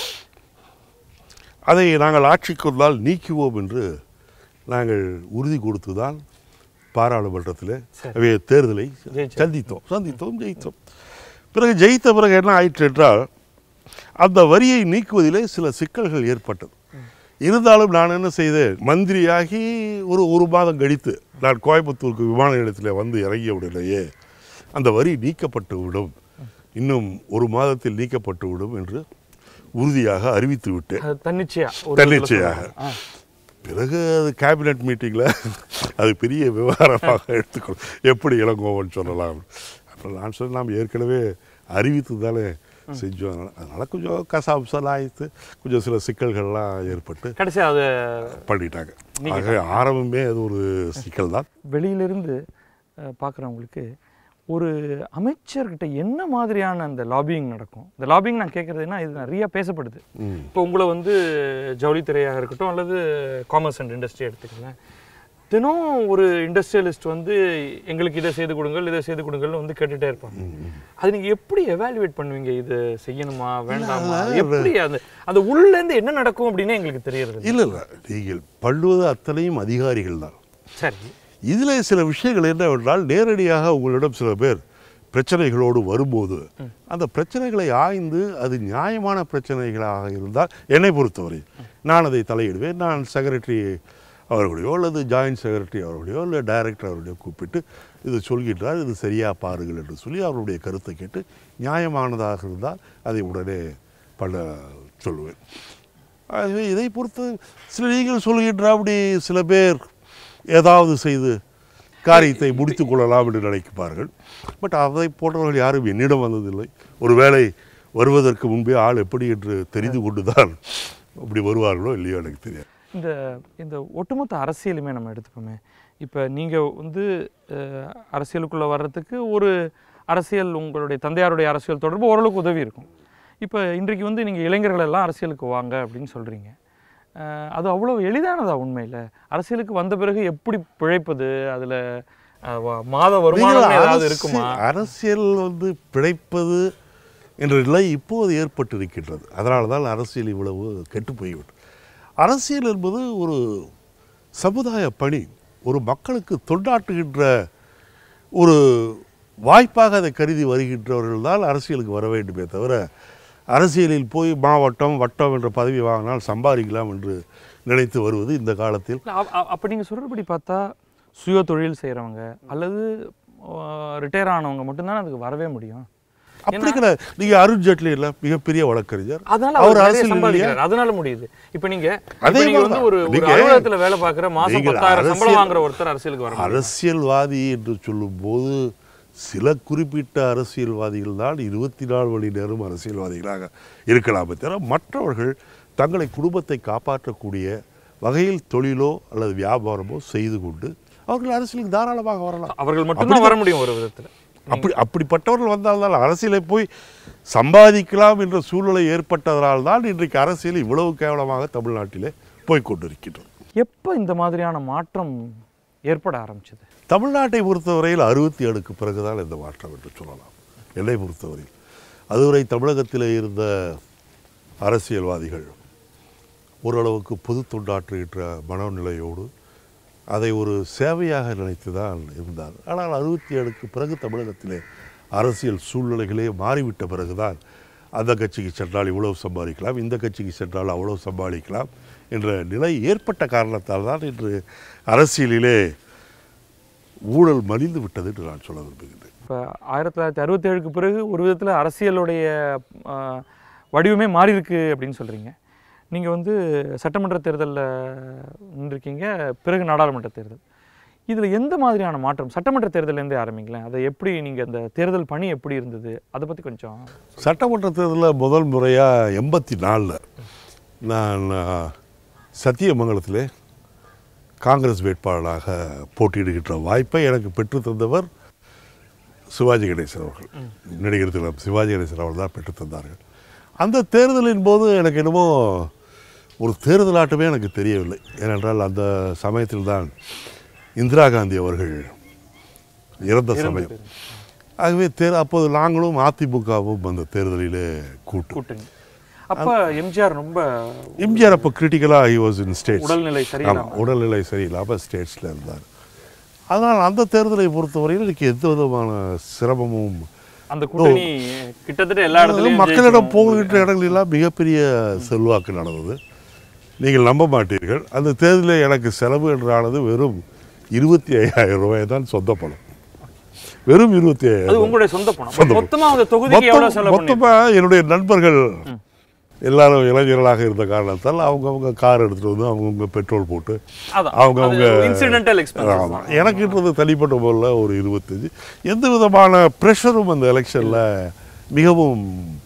அதை நாங்கள் ஆட்சிக்கு வந்தால் நீக்குவோம் என்று நாங்கள் உறுதி கொடுத்து தான் பாராளுமன்றத்தில் சரி. அவைய தேர்தலை ஜெயிச்சோம். சந்தித்தோம் சந்தித்தோம் ஜெயித்தோம் பிறகு ஜெயித்த பிறகு என்ன ஆயிற்று என்றால் அந்த வரியை நீக்குவதிலே சில சிக்கல்கள் ஏற்பட்டது இருந்தாலும் நான் என்ன செய்தேன் மந்திரியாகி ஒரு ஒரு மாதம் கழித்து நான் கோயம்புத்தூருக்கு விமான நிலையத்தில் வந்து இறங்கிய உடனேயே அந்த வரி நீக்கப்பட்டு விடும் இன்னும் ஒரு மாதத்தில் நீக்கப்பட்டு விடும் என்று உறுதியாக அறிவித்து விட்டேன் அது தன்னிச்சையா ஒரு தன்னிச்சையாக. ஆ, பிறகு அது கேபினெட் மீட்டிங்கில் அது பெரிய விவகாரமாக எடுத்துக்கொள் எப்படி இளங்கோவன் சொல்லலாம் அப்புறம் நான் சொன்னேன் நாம் ஏற்கனவே அறிவித்து தானே செஞ்சோம் அதனால- அதனால கொஞ்சம் கசாப்சலாம் ஆயிடுத்து கொஞ்சம் சில சிக்கல்கள்லாம் ஏற்பட்டு கடைசியா அது பண்ணிட்டாங்க ஆக ஆரம்பமே அது ஒரு சிக்கல் தான் வெளியிலிருந்து பார்க்குறவங்களுக்கு ஒரு அமைச்சர்கிட்ட என்ன மாதிரியான அந்த லாபியிங் நடக்கும் இந்த லாபிங் நான் கேட்குறதுன்னா இது நிறைய பேசப்படுது ம். இப்போ உங்களை வந்து ஜவுளித்துறையாக இருக்கட்டும் அல்லது காமர்ஸ் அண்ட் இண்டஸ்ட்ரி எடுத்துக்கங்களேன் தினம் ஒரு இண்டஸ்ட்ரியலிஸ்ட் வந்து எங்களுக்கு இதை செய்து கொடுங்கள் இதை செய்து கொடுங்கள்னு வந்து கேட்டுட்டே இருப்பாங்க அது நீங்க எப்படி எவாலுவேட் பண்ணுவீங்க இது செய்யணுமா வேண்டாமா அது எப்படி அந்த அந்த உள்ள இருந்து என்ன நடக்கும் அப்படின்னு எங்களுக்கு தெரியறது இல்ல. இல்லை இல்லை நீங்கள் பண்ணுவது அத்தனையும் அதிகாரிகள் தான் சரி இதில் சில விஷயங்கள் என்னவென்றால் நேரடியாக உங்களிடம் சில பேர் பிரச்சனைகளோடு வரும்போது அந்த பிரச்சனைகளை ஆய்ந்து அது நியாயமான பிரச்சனைகளாக இருந்தால் என்னை பொறுத்தவரை நான் அதை தலையிடுவேன் நான் செக்ரட்டரி அவர்களையோ அல்லது ஜாயின்ட் செக்ரட்டரி அவர்களையோ இல்லை டைரக்டர் அவர்களையோ கூப்பிட்டு இது சொல்கின்றார் இது சரியாக பாருங்கள் என்று சொல்லி அவருடைய கருத்தை கேட்டு நியாயமானதாக இருந்தால் அதை உடனே பண்ண சொல்லுவேன் ஆகவே இதை பொறுத்து சில நீங்கள் சொல்கின்ற அப்படி சில பேர் ஏதாவது செய்து காரியத்தை முடித்துக் கொள்ளலாம் என்று நினைப்பார்கள் பட் அதை போன்றவர்கள் யாரும் என்னிடம் வந்ததில்லை ஒருவேளை வருவதற்கு முன்பே ஆள் எப்படி என்று தெரிந்து கொண்டுதான் அப்படி வருவார்களோ இல்லையோ எனக்கு தெரியாது இந்த இந்த ஒட்டுமொத்த அரசியலுமே நம்ம எடுத்துப்போமே இப்போ நீங்கள் வந்து அஹ், அரசியலுக்குள்ளே வர்றதுக்கு ஒரு அரசியல் உங்களுடைய தந்தையாருடைய அரசியல் தொடர்பு ஓரளவுக்கு உதவி இருக்கும் இப்போ இன்றைக்கு வந்து நீங்கள் இளைஞர்கள் எல்லாம் அரசியலுக்கு வாங்க அப்படின்னு சொல்கிறீங்க அது அவ்வளோ எளிதானதா உண்மையில் அரசியலுக்கு வந்த பிறகு எப்படி பிழைப்பது அதில் மாத வருமானம் நீங்கள் ஏதாவது அரசியல்- இருக்குமா அரசியல் வந்து பிழைப்பது என்ற நிலை இப்போது ஏற்பட்டிருக்கின்றது அதனால தான் அரசியல் இவ்வளவு கெட்டு போய்விட்டது அரசியல் என்பது ஒரு சமுதாய பணி ஒரு மக்களுக்கு தொண்டாற்றுகின்ற ஒரு வாய்ப்பாக அதை கருதி வருகின்றவர்கள் தான் அரசியலுக்கு வர வேண்டுமே தவிர அரசியலில் போய் மாவட்டம் வட்டம் என்ற பதவி வாங்கினால் சம்பாதிக்கலாம் என்று நினைத்து வருவது இந்த காலத்தில் இல்ல, அ- அ- அப்ப நீங்க சொல்றபடி பார்த்தா சுய தொழில் செய்றவங்க அல்லது ரிட்டையர் ஆனவங்க மட்டும்தான் அதுக்கு வரவே முடியும் அப்படி கிடையாது நீங்க அருண் ஜேட்லி இல்ல மிகப்பெரிய வழக்கறிஞர் அதனால அவர் அவர் நிறைய அரசியல் இல்லையா? சம்பாதிக்கிறார் அதனால முடியுது இப்ப நீங்க இப்ப அதே நீங்க வந்து மாதிரிதான். ஒரு ஒரு நீங்க- அலுவலகத்துல வேலை பார்க்குற மாசம் நீங்கள் பத்தாயிரம் சம்பளம் அரசியல்- வாங்குற ஒருத்தர் அரசியலுக்கு வர முடியும். அரசியல்வாதி என்று சொல்லும்போது சில குறிப்பிட்ட அரசியல்வாதிகள் தான் இருபத்தி நாலு மணி நேரம் அரசியல்வாதிகளாக இருக்கலாமே தவிர மற்றவர்கள் தங்களை குடும்பத்தை காப்பாற்றக்கூடிய வகையில் தொழிலோ அல்லது வியாபாரமோ செய்து கொண்டு அவர்கள் அரசியலுக்கு தாராளமாக வரலாம் அவர்கள் மட்டும்தான் வர முடியும் ஒரு விதத்துல அப்படி அப்படிப்பட்டவர்கள் வந்தால்தான் அரசியலை போய் சம்பாதிக்கலாம் என்ற சூழ்நிலை ஏற்பட்டதனால் தான் இன்றைக்கு அரசியல் இவ்வளவு கேவலமாக தமிழ்நாட்டிலே போய்க் கொண்டிருக்கின்றது எப்ப இந்த மாதிரியான மாற்றம் ஏற்பட ஆரம்பிச்சது தமிழ்நாட்டை பொறுத்தவரையில் அறுபத்தி ஏழுக்கு பிறகுதான் இந்த மாற்றம் என்று சொல்லலாம் என்னை பொறுத்தவரையில் அதுவரை தமிழகத்தில் இருந்த அரசியல்வாதிகள் ஓரளவுக்கு பொது தொண்டாற்றுகின்ற மனநிலையோடு அதை ஒரு சேவையாக நினைத்து தான் இருந்தார் ஆனால் அறுபத்தி ஏழுக்கு பிறகு தமிழகத்திலே அரசியல் சூழ்நிலைகளே மாறிவிட்ட பிறகுதான் அந்த கட்சிக்கு சென்றால் இவ்வளவு சம்பாதிக்கலாம் இந்த கட்சிக்கு சென்றால் அவ்வளவு சம்பாதிக்கலாம் என்ற நிலை ஏற்பட்ட காரணத்தால் தான் இன்று அரசியலிலே ஊழல் மலிந்து விட்டது என்று நான் சொல்ல விரும்புகின்றேன் இப்போ ஆயிரத்தி தொள்ளாயிரத்தி அறுபத்தேழுக்கு பிறகு ஒரு விதத்தில் அரசியலுடைய ஆ, வடிவமே மாறி இருக்கு அப்படின்னு சொல்கிறீங்க நீங்கள் வந்து சட்டமன்ற தேர்தலில் நின்றுருக்கீங்க பிறகு நாடாளுமன்ற தேர்தல் இதில் எந்த மாதிரியான மாற்றம் சட்டமன்ற தேர்தலேருந்தே ஆரம்பிங்களேன் அதை எப்படி நீங்கள் அந்த தேர்தல் பணி எப்படி இருந்தது அதை பற்றி கொஞ்சம் சட்டமன்ற தேர்தலில் முதல் முறையாக எண்பத்தி நாலில் நான் ஆ, சத்தியமங்கலத்திலே காங்கிரஸ் வேட்பாளராக போட்டியிடுகின்ற வாய்ப்பை எனக்கு பெற்று தந்தவர் சிவாஜி கணேசன் அவர்கள் நடிகர் திலம் சிவாஜி கணேசன் அவர்கள் தான் பெற்று தந்தார்கள் அந்த தேர்தலின் போது எனக்கு என்னமோ ஒரு தேர்தல் ஆட்டமே எனக்கு தெரியவில்லை ஏனென்றால் அந்த சமயத்தில் தான் இந்திரா காந்தி அவர்கள் இறந்த சமயம் ஆகவே தேர் அப்போது நாங்களும் அதிமுகவும் அந்த தேர்தலிலே கூட்டு கூட்டணி அப்போ எம்ஜிஆர் ரொம்ப எம்ஜிஆர் அப்போ கிரிட்டிக்கலாக ஹி வாஸ் இன் ஸ்டேட்ஸ் உடல்நிலை சரியில்லாம ஆமாம் உடல்நிலை சரியில்லாமல் ஸ்டேட்ஸில் இருந்தார் அதனால் அந்த தேர்தலை பொறுத்தவரையில் எனக்கு எந்த விதமான சிரமமும் அந்த கூட்டணி கிட்டத்தட்ட எல்லா இடத்துலையும் மக்களிடம் ஜெயிச்சிரும். போகின்ற இடங்களெல்லாம் மிகப்பெரிய செல்வாக்கு நடந்தது நீங்கள் நம்ப மாட்டீர்கள் அந்த தேர்தலில் எனக்கு செலவு என்றானது வெறும் இருபத்தி ஐயாயிரம் ரூபாய் தான் சொந்த பணம் வெறும் இருபத்தி அது ஐயாயிரம் உங்களுடைய சொந்த பணம் சொந்த பணம். மொத்தமா அந்த தொகுதிக்கு எவ்வளவு செலவு பண்ணி மொத்தமாக என்னுடைய நண்பர்கள் எல்லாரும் இளைஞர்களாக இருந்த காரணத்தால் அவங்கவுங்க கார் எடுத்துகிட்டு வந்து அவங்கவுங்க பெட்ரோல் போட்டு அதான் அவங்க அவங்க இன்சிடென்டல் எக்ஸ்பென்சஸ் ஆமாம் எனக்குன்றது தனிப்பட்ட முறையில் ஒரு இருபத்தஞ்சு எந்த விதமான ப்ரெஷரும் அந்த எலெக்ஷனில் மிகவும்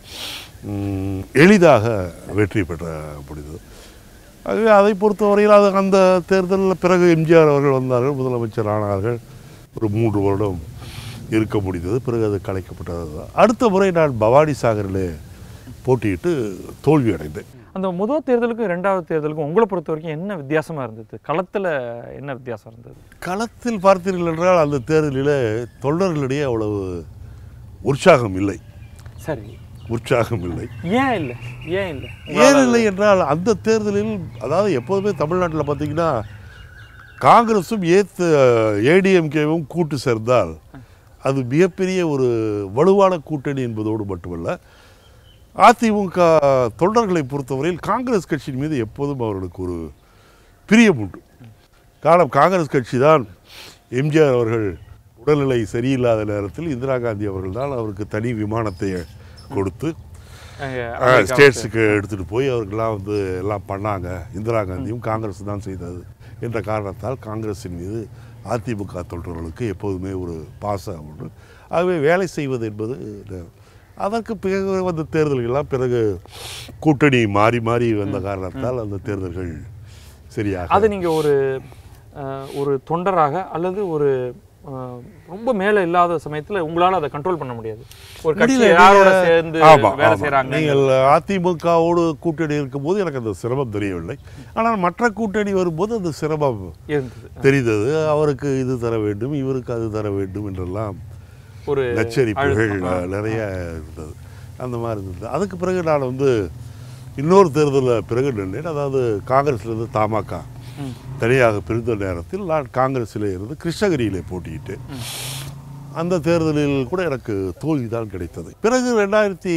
ம், எளிதாக வெற்றி பெற்ற முடிந்தது ஆகவே அதை பொறுத்தவரையில் அது அந்த தேர்தலில் பிறகு எம்ஜிஆர் அவர்கள் வந்தார்கள் முதலமைச்சர் ஆனார்கள் ஒரு மூன்று வருடம் இருக்க முடிந்தது பிறகு அது கலைக்கப்பட்டது அடுத்த முறை நான் பவானி சாகரிலே போட்டியிட்டு தோல்வி அடைந்தேன் அந்த முதல் தேர்தலுக்கும் ரெண்டாவது தேர்தலுக்கும் உங்களை பொறுத்த வரைக்கும் என்ன வித்தியாசமா இருந்தது களத்துல என்ன வித்தியாசம் இருந்தது களத்தில் பார்த்தீர்கள் என்றால் அந்த தேர்தலில் தொண்டர்களிடையே அவ்வளவு உற்சாகம் இல்லை சரி உற்சாகம் இல்லை ஏன் இல்ல ஏன் இல்ல ஏன் இல்லை என்றால் அந்த தேர்தலில் அதாவது எப்போதுமே தமிழ்நாட்டில் பார்த்தீங்கன்னா காங்கிரஸும் ஏத்து ஏடிஎம்கேவும் கூட்டு சேர்ந்தால் அது மிகப்பெரிய ஒரு வலுவான கூட்டணி என்பதோடு மட்டுமல்ல அதிமுக தொண்டர்களை பொறுத்தவரையில் காங்கிரஸ் கட்சியின் மீது எப்போதும் அவர்களுக்கு ஒரு பிரியம் உண்டு காரணம் காங்கிரஸ் கட்சி தான் எம்ஜிஆர் அவர்கள் உடல்நிலை சரியில்லாத நேரத்தில் இந்திரா காந்தி அவர்கள் தான் அவருக்கு தனி விமானத்தை கொடுத்து அங்க ஆஹ், ஸ்டேட்ஸுக்கு எடுத்துகிட்டு போய் அவர்கள்லாம் வந்து எல்லாம் பண்ணாங்க இந்திரா காந்தியும் காங்கிரஸ் தான் செய்தது என்ற காரணத்தால் காங்கிரஸின் மீது அதிமுக தொண்டர்களுக்கு எப்போதுமே ஒரு பாசம் உண்டு ஆகவே வேலை செய்வது என்பது ந- அதற்கு பிறகு வந்த தேர்தல்கள்லாம் பிறகு கூட்டணி மாறி மாறி வந்த காரணத்தால் அந்த தேர்தல்கள் சரியாக அது நீங்க ஒரு அஹ், ஒரு தொண்டராக அல்லது ஒரு அஹ், ரொம்ப மேல இல்லாத சமயத்துல உங்களால அதை கண்ட்ரோல் பண்ண முடியாது ஒரு கட்சி முடியல, யாரோட நீங்க- சேர்ந்து ஆமா, வேலை ஆமா. செய்றாங்க நீங்கள் அதிமுகவோடு கூட்டணி இருக்கும்போது எனக்கு அந்த சிரமம் தெரியவில்லை ஆனால் மற்ற கூட்டணி வரும்போது அந்த சிரமம் இருந்தது தெரிந்தது அவருக்கு இது தர வேண்டும் இவருக்கு அது தர வேண்டும் என்றெல்லாம் ஒரு நச்சரிப்புகள் அழுத்தம். நிறைய இருந்தது அந்த மாதிரி இருந்தது அதுக்கு பிறகு நான் வந்து இன்னொரு தேர்தலில் பிறகு நின்றேன் அதாவது காங்கிரஸ்லேருந்து தமாக ம். தனியாக பிரிந்த நேரத்தில் நான் காங்கிரஸிலே இருந்து கிருஷ்ணகிரியிலே போட்டியிட்டேன் அந்த தேர்தலில் கூட எனக்கு தோல்வி தான் கிடைத்தது பிறகு ரெண்டாயிரத்தி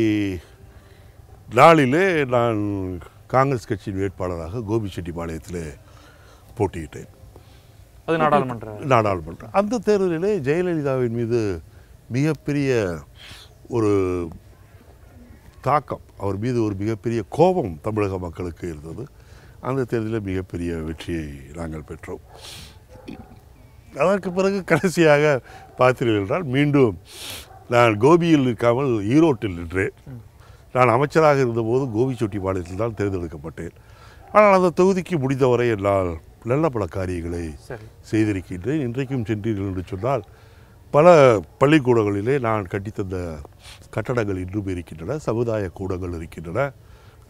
நாலிலே நான் காங்கிரஸ் கட்சியின் வேட்பாளராக கோபிச்செட்டிப்பாளையத்திலே போட்டியிட்டேன் அது நாடாளுமன்ற நாடாளுமன்றம் அந்த தேர்தலிலே ஜெயலலிதாவின் மீது மிகப்பெரிய ஒரு தாக்கம் அவர் மீது ஒரு மிகப்பெரிய கோபம் தமிழக மக்களுக்கு இருந்தது அந்த தேர்தலில் மிகப்பெரிய வெற்றியை நாங்கள் பெற்றோம் அதற்கு பிறகு கடைசியாக பார்த்தீர்கள் என்றால் மீண்டும் நான் கோபியில் நிற்காமல் ஈரோட்டில் நின்றேன் நான் அமைச்சராக இருந்தபோது கோபிச்செட்டிப்பாளையத்தில் தான் தேர்ந்தெடுக்கப்பட்டேன் ஆனால் அந்த தொகுதிக்கு முடிந்தவரை என்னால் நல்ல பல காரியங்களை சரி செய்திருக்கின்றேன் இன்றைக்கும் சென்றீர்கள் என்று சொன்னால் பல பள்ளிக்கூடங்களிலே நான் கட்டித்தந்த கட்டடங்கள் இன்றும் இருக்கின்றன சமுதாய கூடங்கள் இருக்கின்றன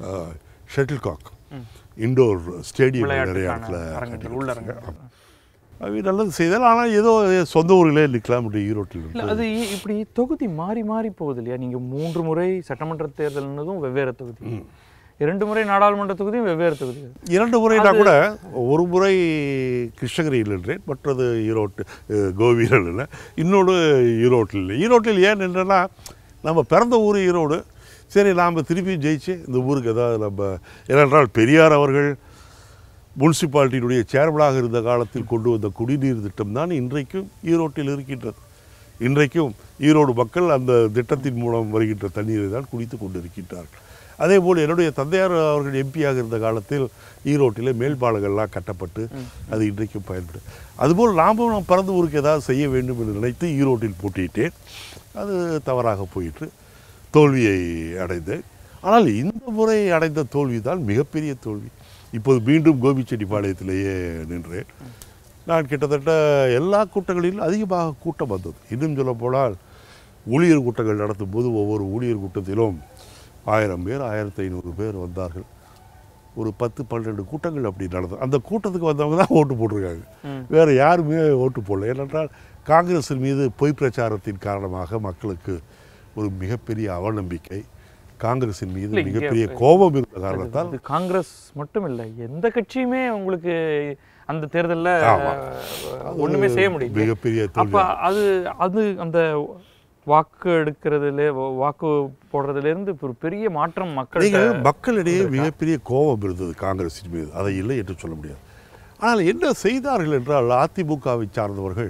ஷட்டில் காக் இண்டோர் ஸ்டேடியம் நிறைய விளையாட்டுக்கான இடத்துல அரங்கங்கள் கட்டி உள்ளரங்கங்கள் அவை நல்லது செய்தால் ஆனால் ஏதோ சொந்த ஊரிலே நிற்கலாம் அப்படி ஈரோட்டில் இல்ல இருந்து. அது இ- இப்படி தொகுதி மாறி மாறி போகுது இல்லையா நீங்க மூன்று முறை சட்டமன்ற தேர்தல்னதும் வெவ்வேறு தொகுதி இரண்டு முறை நாடாளுமன்ற தொகுதியும் வெவ்வேறு தொகுதிகள் இரண்டு முறைனா கூட ஒரு முறை கிருஷ்ணகிரியில் நின்றேன் மற்றது ஈரோட்டு அஹ், கோவியில் இல்லை இன்னொன்று ஈரோட்டில் இல்லை ஈரோட்டில் ஏன் என்னன்னா நம்ம பிறந்த ஊர் ஈரோடு சரி நாம் திருப்பி ஜெயிச்சு இந்த ஊருக்கு ஏதாவது நம்ம ஏனென்றால் பெரியார் அவர்கள் முனிசிபாலிட்டியினுடைய சேர்மனாக இருந்த காலத்தில் கொண்டு வந்த குடிநீர் திட்டம் தான் இன்றைக்கும் ஈரோட்டில் இருக்கின்றது இன்றைக்கும் ஈரோடு மக்கள் அந்த திட்டத்தின் மூலம் வருகின்ற தண்ணீரை தான் குடித்து கொண்டு இருக்கின்றார்கள் அதே போல் என்னுடைய தந்தையார் அவர்கள் எம்பியாக இருந்த காலத்தில் ஈரோட்டிலே மேல்பாலங்கள்லாம் கட்டப்பட்டு அது இன்றைக்கும் பயன்படும் அதுபோல் நாமும் நாம் பிறந்த ஊருக்கு ஏதாவது செய்ய வேண்டும் என்று நினைத்து ஈரோட்டில் போட்டியிட்டேன் அது தவறாக போயிற்று தோல்வியை அடைந்தேன் ஆனால் இந்த முறை அடைந்த தோல்வி தான் மிகப்பெரிய தோல்வி இப்போது மீண்டும் கோபிச்செட்டிப்பாளையத்திலேயே நின்றேன் நான் கிட்டத்தட்ட எல்லா கூட்டங்களிலும் அதிகமாக கூட்டம் வந்தது இன்னும் சொல்ல போனால் ஊழியர் கூட்டங்கள் நடத்தும் போது ஒவ்வொரு ஊழியர் கூட்டத்திலும் ஆயிரம் பேர் ஆயிரத்தி ஐநூறு பேர் வந்தார்கள் ஒரு பத்து பன்னெண்டு கூட்டங்கள் அப்படி நடந்தது அந்த கூட்டத்துக்கு வந்தவங்க தான் ஓட்டு போட்டிருக்காங்க வேறு யாருமே ஓட்டு போடல ஏனென்றால் காங்கிரஸின் மீது பொய் பிரச்சாரத்தின் காரணமாக மக்களுக்கு ஒரு மிகப்பெரிய அவநம்பிக்கை காங்கிரஸின் மீது இல்லை, இங்கே மிகப்பெரிய கோபம் இருந்த காரணத்தால் அது காங்கிரஸ் மட்டும் இல்லை எந்த கட்சியுமே உங்களுக்கு அந்த தேர்தல்ல ஆமா. அஹ், ஒண்ணுமே செய்ய முடியல மிகப்பெரிய அப்ப தோல்வி அது அது அந்த வாக்கு எடுக்கிறதுல வாக்கு போடுறதுல இருந்து ஒரு பெரிய மாற்றம் மக்கள் நீங்கள் மக்களிடையே மிகப்பெரிய கோபம் இருந்தது காங்கிரஸின் மீது அதை இல்லை என்று சொல்ல முடியாது ஆனால் என்ன செய்தார்கள் என்றால் அதிமுகவை சார்ந்தவர்கள்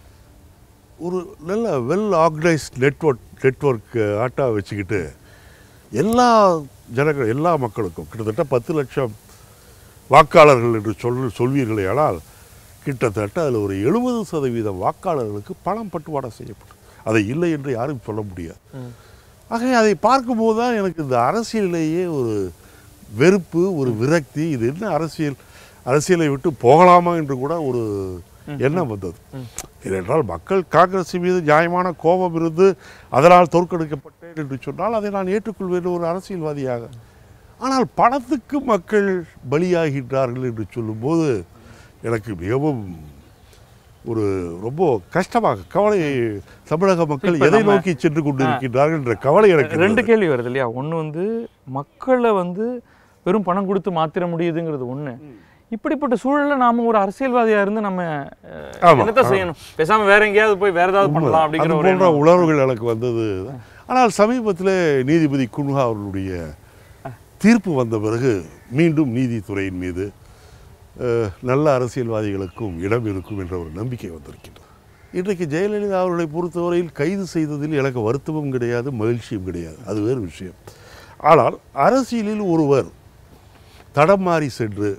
ஒரு நல்ல வெல் ஆர்கனைஸ்ட் நெட்வொர்க் நெட்வொர்க் ஆட்டா வச்சுக்கிட்டு எல்லா ஜனங்கள் எல்லா மக்களுக்கும் கிட்டத்தட்ட பத்து லட்சம் வாக்காளர்கள் என்று சொல் சொல்வீர்களே ஆனால் கிட்டத்தட்ட அதில் ஒரு எழுபது சதவீதம் வாக்காளர்களுக்கு பணம் பட்டுவாடா செய்யப்படும் அதை இல்லை என்று யாரும் சொல்ல முடியாது ம். ஆகவே அதை பார்க்கும்போது தான் எனக்கு இந்த அரசியலிலேயே ஒரு வெறுப்பு ஒரு விரக்தி இது என்ன அரசியல் அரசியலை விட்டு போகலாமா என்று கூட ஒரு எண்ணம் வந்தது ஏனென்றால் மக்கள் காங்கிரஸ் மீது நியாயமான கோபம் இருந்து அதனால் தோற்கடிக்கப்பட்டேன் என்று சொன்னால் அதை நான் ஏற்றுக்கொள்வேன் ஒரு அரசியல்வாதியாக ஆனால் பணத்துக்கு மக்கள் பலியாகின்றார்கள் என்று சொல்லும்போது எனக்கு மிகவும் ஒரு ரொம்ப கஷ்டமாக கவலை தமிழக மக்கள் இப்ப எதை நம்ம- நோக்கி சென்று கொண்டிருக்கின்றார்கள் என்ற கவலை எனக்கு ரெண்டு இருந்தது. கேள்வி வருது இல்லையா ஒண்ணு வந்து மக்களை வந்து வெறும் பணம் கொடுத்து மாத்திர முடியுதுங்கிறது ஒண்ணு இப்படிப்பட்ட சூழல்ல நாம ஒரு அரசியல்வாதியா இருந்து நம்ம அஹ், ஆமா, என்னத்த செய்யணும் பேசாம வேற எங்கேயாவது போய் வேற ஏதாவது பண்ணலாம் அது அப்படிங்கிற ஒரு போன்ற எண்ணம். உணர்வுகள் எனக்கு வந்தது ஆனால் சமீபத்தில் நீதிபதி குன்ஹா அவர்களுடைய தீர்ப்பு வந்த பிறகு மீண்டும் நீதித்துறையின் மீது அஹ், நல்ல அரசியல்வாதிகளுக்கும் இடம் இருக்கும் என்ற ஒரு நம்பிக்கை வந்திருக்கின்றது இன்றைக்கு ஜெயலலிதா அவர்களை பொறுத்தவரையில் கைது செய்ததில் எனக்கு வருத்தமும் கிடையாது மகிழ்ச்சியும் கிடையாது அது வேறு விஷயம் ஆனால் அரசியலில் ஒருவர் தடம் மாறி சென்று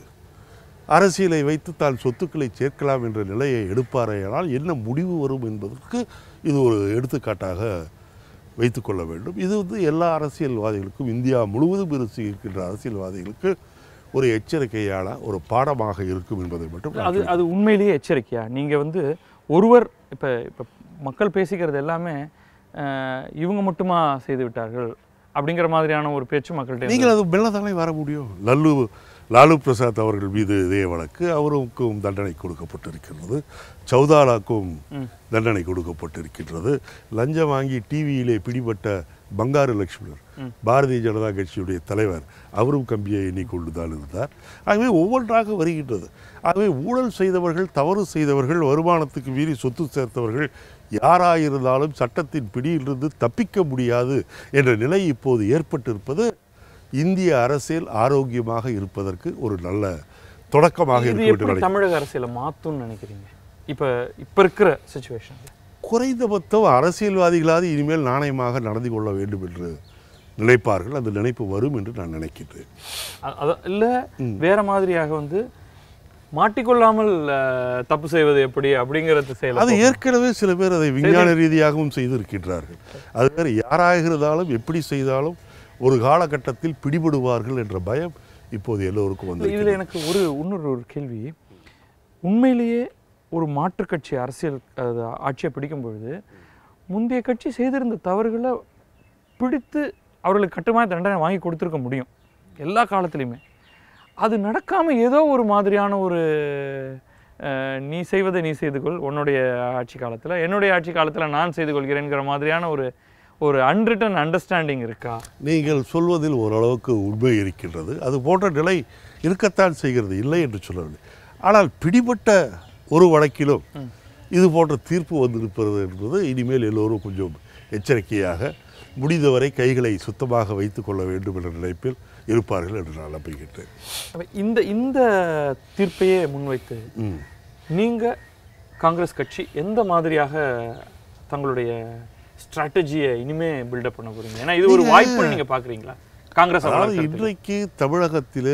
அரசியலை வைத்து தான் சொத்துக்களை சேர்க்கலாம் என்ற நிலையை எடுப்பாரேயானால் என்ன முடிவு வரும் என்பதற்கு இது ஒரு எடுத்துக்காட்டாக வைத்துக்கொள்ள வேண்டும் இது வந்து எல்லா அரசியல்வாதிகளுக்கும் இந்தியா முழுவதும் இருந்து இருக்கின்ற அரசியல்வாதிகளுக்கு ஒரு எச்சரிக்கையான ஒரு பாடமாக இருக்கும் என்பதை மட்டும் நான் அது அது உண்மையிலேயே எச்சரிக்கையா நீங்க வந்து ஒருவர் இப்ப இப்ப மக்கள் பேசிக்கிறது எல்லாமே அஹ், இவங்க மட்டுமா செய்து விட்டார்கள் அப்படிங்கிற மாதிரியான ஒரு பேச்சு மக்கள்கிட்ட நீங்கள் அது மெல்லதானே வர முடியும் லல்லு லாலு பிரசாத் அவர்கள் மீது இதே வழக்கு அவருக்கும் தண்டனை கொடுக்கப்பட்டிருக்கிறது சௌதாலாக்கும் தண்டனை கொடுக்கப்பட்டிருக்கின்றது லஞ்சம் வாங்கி டிவியிலே பிடிபட்ட பங்காரு லட்சுமணர் பாரதிய ஜனதா கட்சியுடைய தலைவர் அவரும் கம்பியை எண்ணிக்கொண்டு தான் இருந்தார் ஆகவே ஒவ்வொன்றாக வருகின்றது ஆகவே ஊழல் செய்தவர்கள் தவறு செய்தவர்கள் வருமானத்துக்கு மீறி சொத்து சேர்த்தவர்கள் யாராயிருந்தாலும் சட்டத்தின் பிடியிலிருந்து தப்பிக்க முடியாது என்ற நிலை இப்போது ஏற்பட்டிருப்பது இந்திய அரசியல் ஆரோக்கியமாக இருப்பதற்கு ஒரு நல்ல தொடக்கமாக இது இருக்கும் என்று எப்படி நினைக்கிறேன். தமிழக அரசியலை மாத்தும்னு நினைக்கிறீங்க இப்ப இப்ப இருக்கிற சுச்சுவேஷன்ல குறைந்தபட்சம் அரசியல்வாதிகளாவது இனிமேல் நாணயமாக நடந்து கொள்ள வேண்டும் என்று நினைப்பார்கள் அந்த நினைப்பு வரும் என்று நான் நினைக்கின்றேன் அத இல்ல வேற மாதிரியாக வந்து மாட்டிக்கொள்ளாமல் அஹ், தப்பு செய்வது எப்படி அப்படிங்கிறது செயல அது ஏற்கனவே சில பேர் அதை விஞ்ஞான ரீதியாகவும் செய்திருக்கின்றார்கள் அது வேறு யாராக இருந்தாலும் எப்படி செய்தாலும் ஒரு காலகட்டத்தில் பிடிபடுவார்கள் என்ற பயம் இப்போது எல்லோருக்கும் வந்து இதுல எனக்கு ஒரு இன்னொரு ஒரு கேள்வி உண்மையிலேயே ஒரு மாற்றுக் கட்சி அரசியல் அது ஆட்சியை பிடிக்கும் பொழுது முந்தைய கட்சி செய்திருந்த தவறுகளை பிடித்து அவர்களுக்கு கட்டுமான தண்டனை வாங்கி கொடுத்துருக்க முடியும் எல்லா காலத்துலையுமே அது நடக்காம ஏதோ ஒரு மாதிரியான ஒரு அஹ், நீ செய்வதை நீ செய்து கொள் உன்னுடைய ஆட்சி காலத்தில் என்னுடைய ஆட்சி காலத்தில் நான் செய்து கொள்கிறேங்கிற மாதிரியான ஒரு ஒரு அன்ரிட்டன் அண்டர்ஸ்டாண்டிங் இருக்கா நீங்கள் சொல்வதில் ஓரளவுக்கு உண்மை இருக்கின்றது அது போன்ற நிலை இருக்கத்தான் செய்கிறது இல்லை என்று சொல்லவில்லை ஆனால் பிடிபட்ட ஒரு வழக்கிலும் இது போன்ற தீர்ப்பு வந்திருப்பது என்பது இனிமேல் எல்லோரும் கொஞ்சம் எச்சரிக்கையாக முடிந்தவரை கைகளை சுத்தமாக வைத்துக் கொள்ள வேண்டும் என்ற நினைப்பில் இருப்பார்கள் என்று நான் நம்புகின்றேன் அப்ப இந்த இந்த தீர்ப்பையே முன்வைத்து ம். நீங்க காங்கிரஸ் கட்சி எந்த மாதிரியாக தங்களுடைய ஸ்ட்ராட்டஜியை இனிமே பில்டப் பண்ண போறீங்க ஏன்னா இது ஒரு வாய்ப்புன்னு நீங்க பாக்குறீங்களா காங்கிரஸ் அதாவது வளர்க்கறதுக்கு. இன்றைக்கு தமிழகத்திலே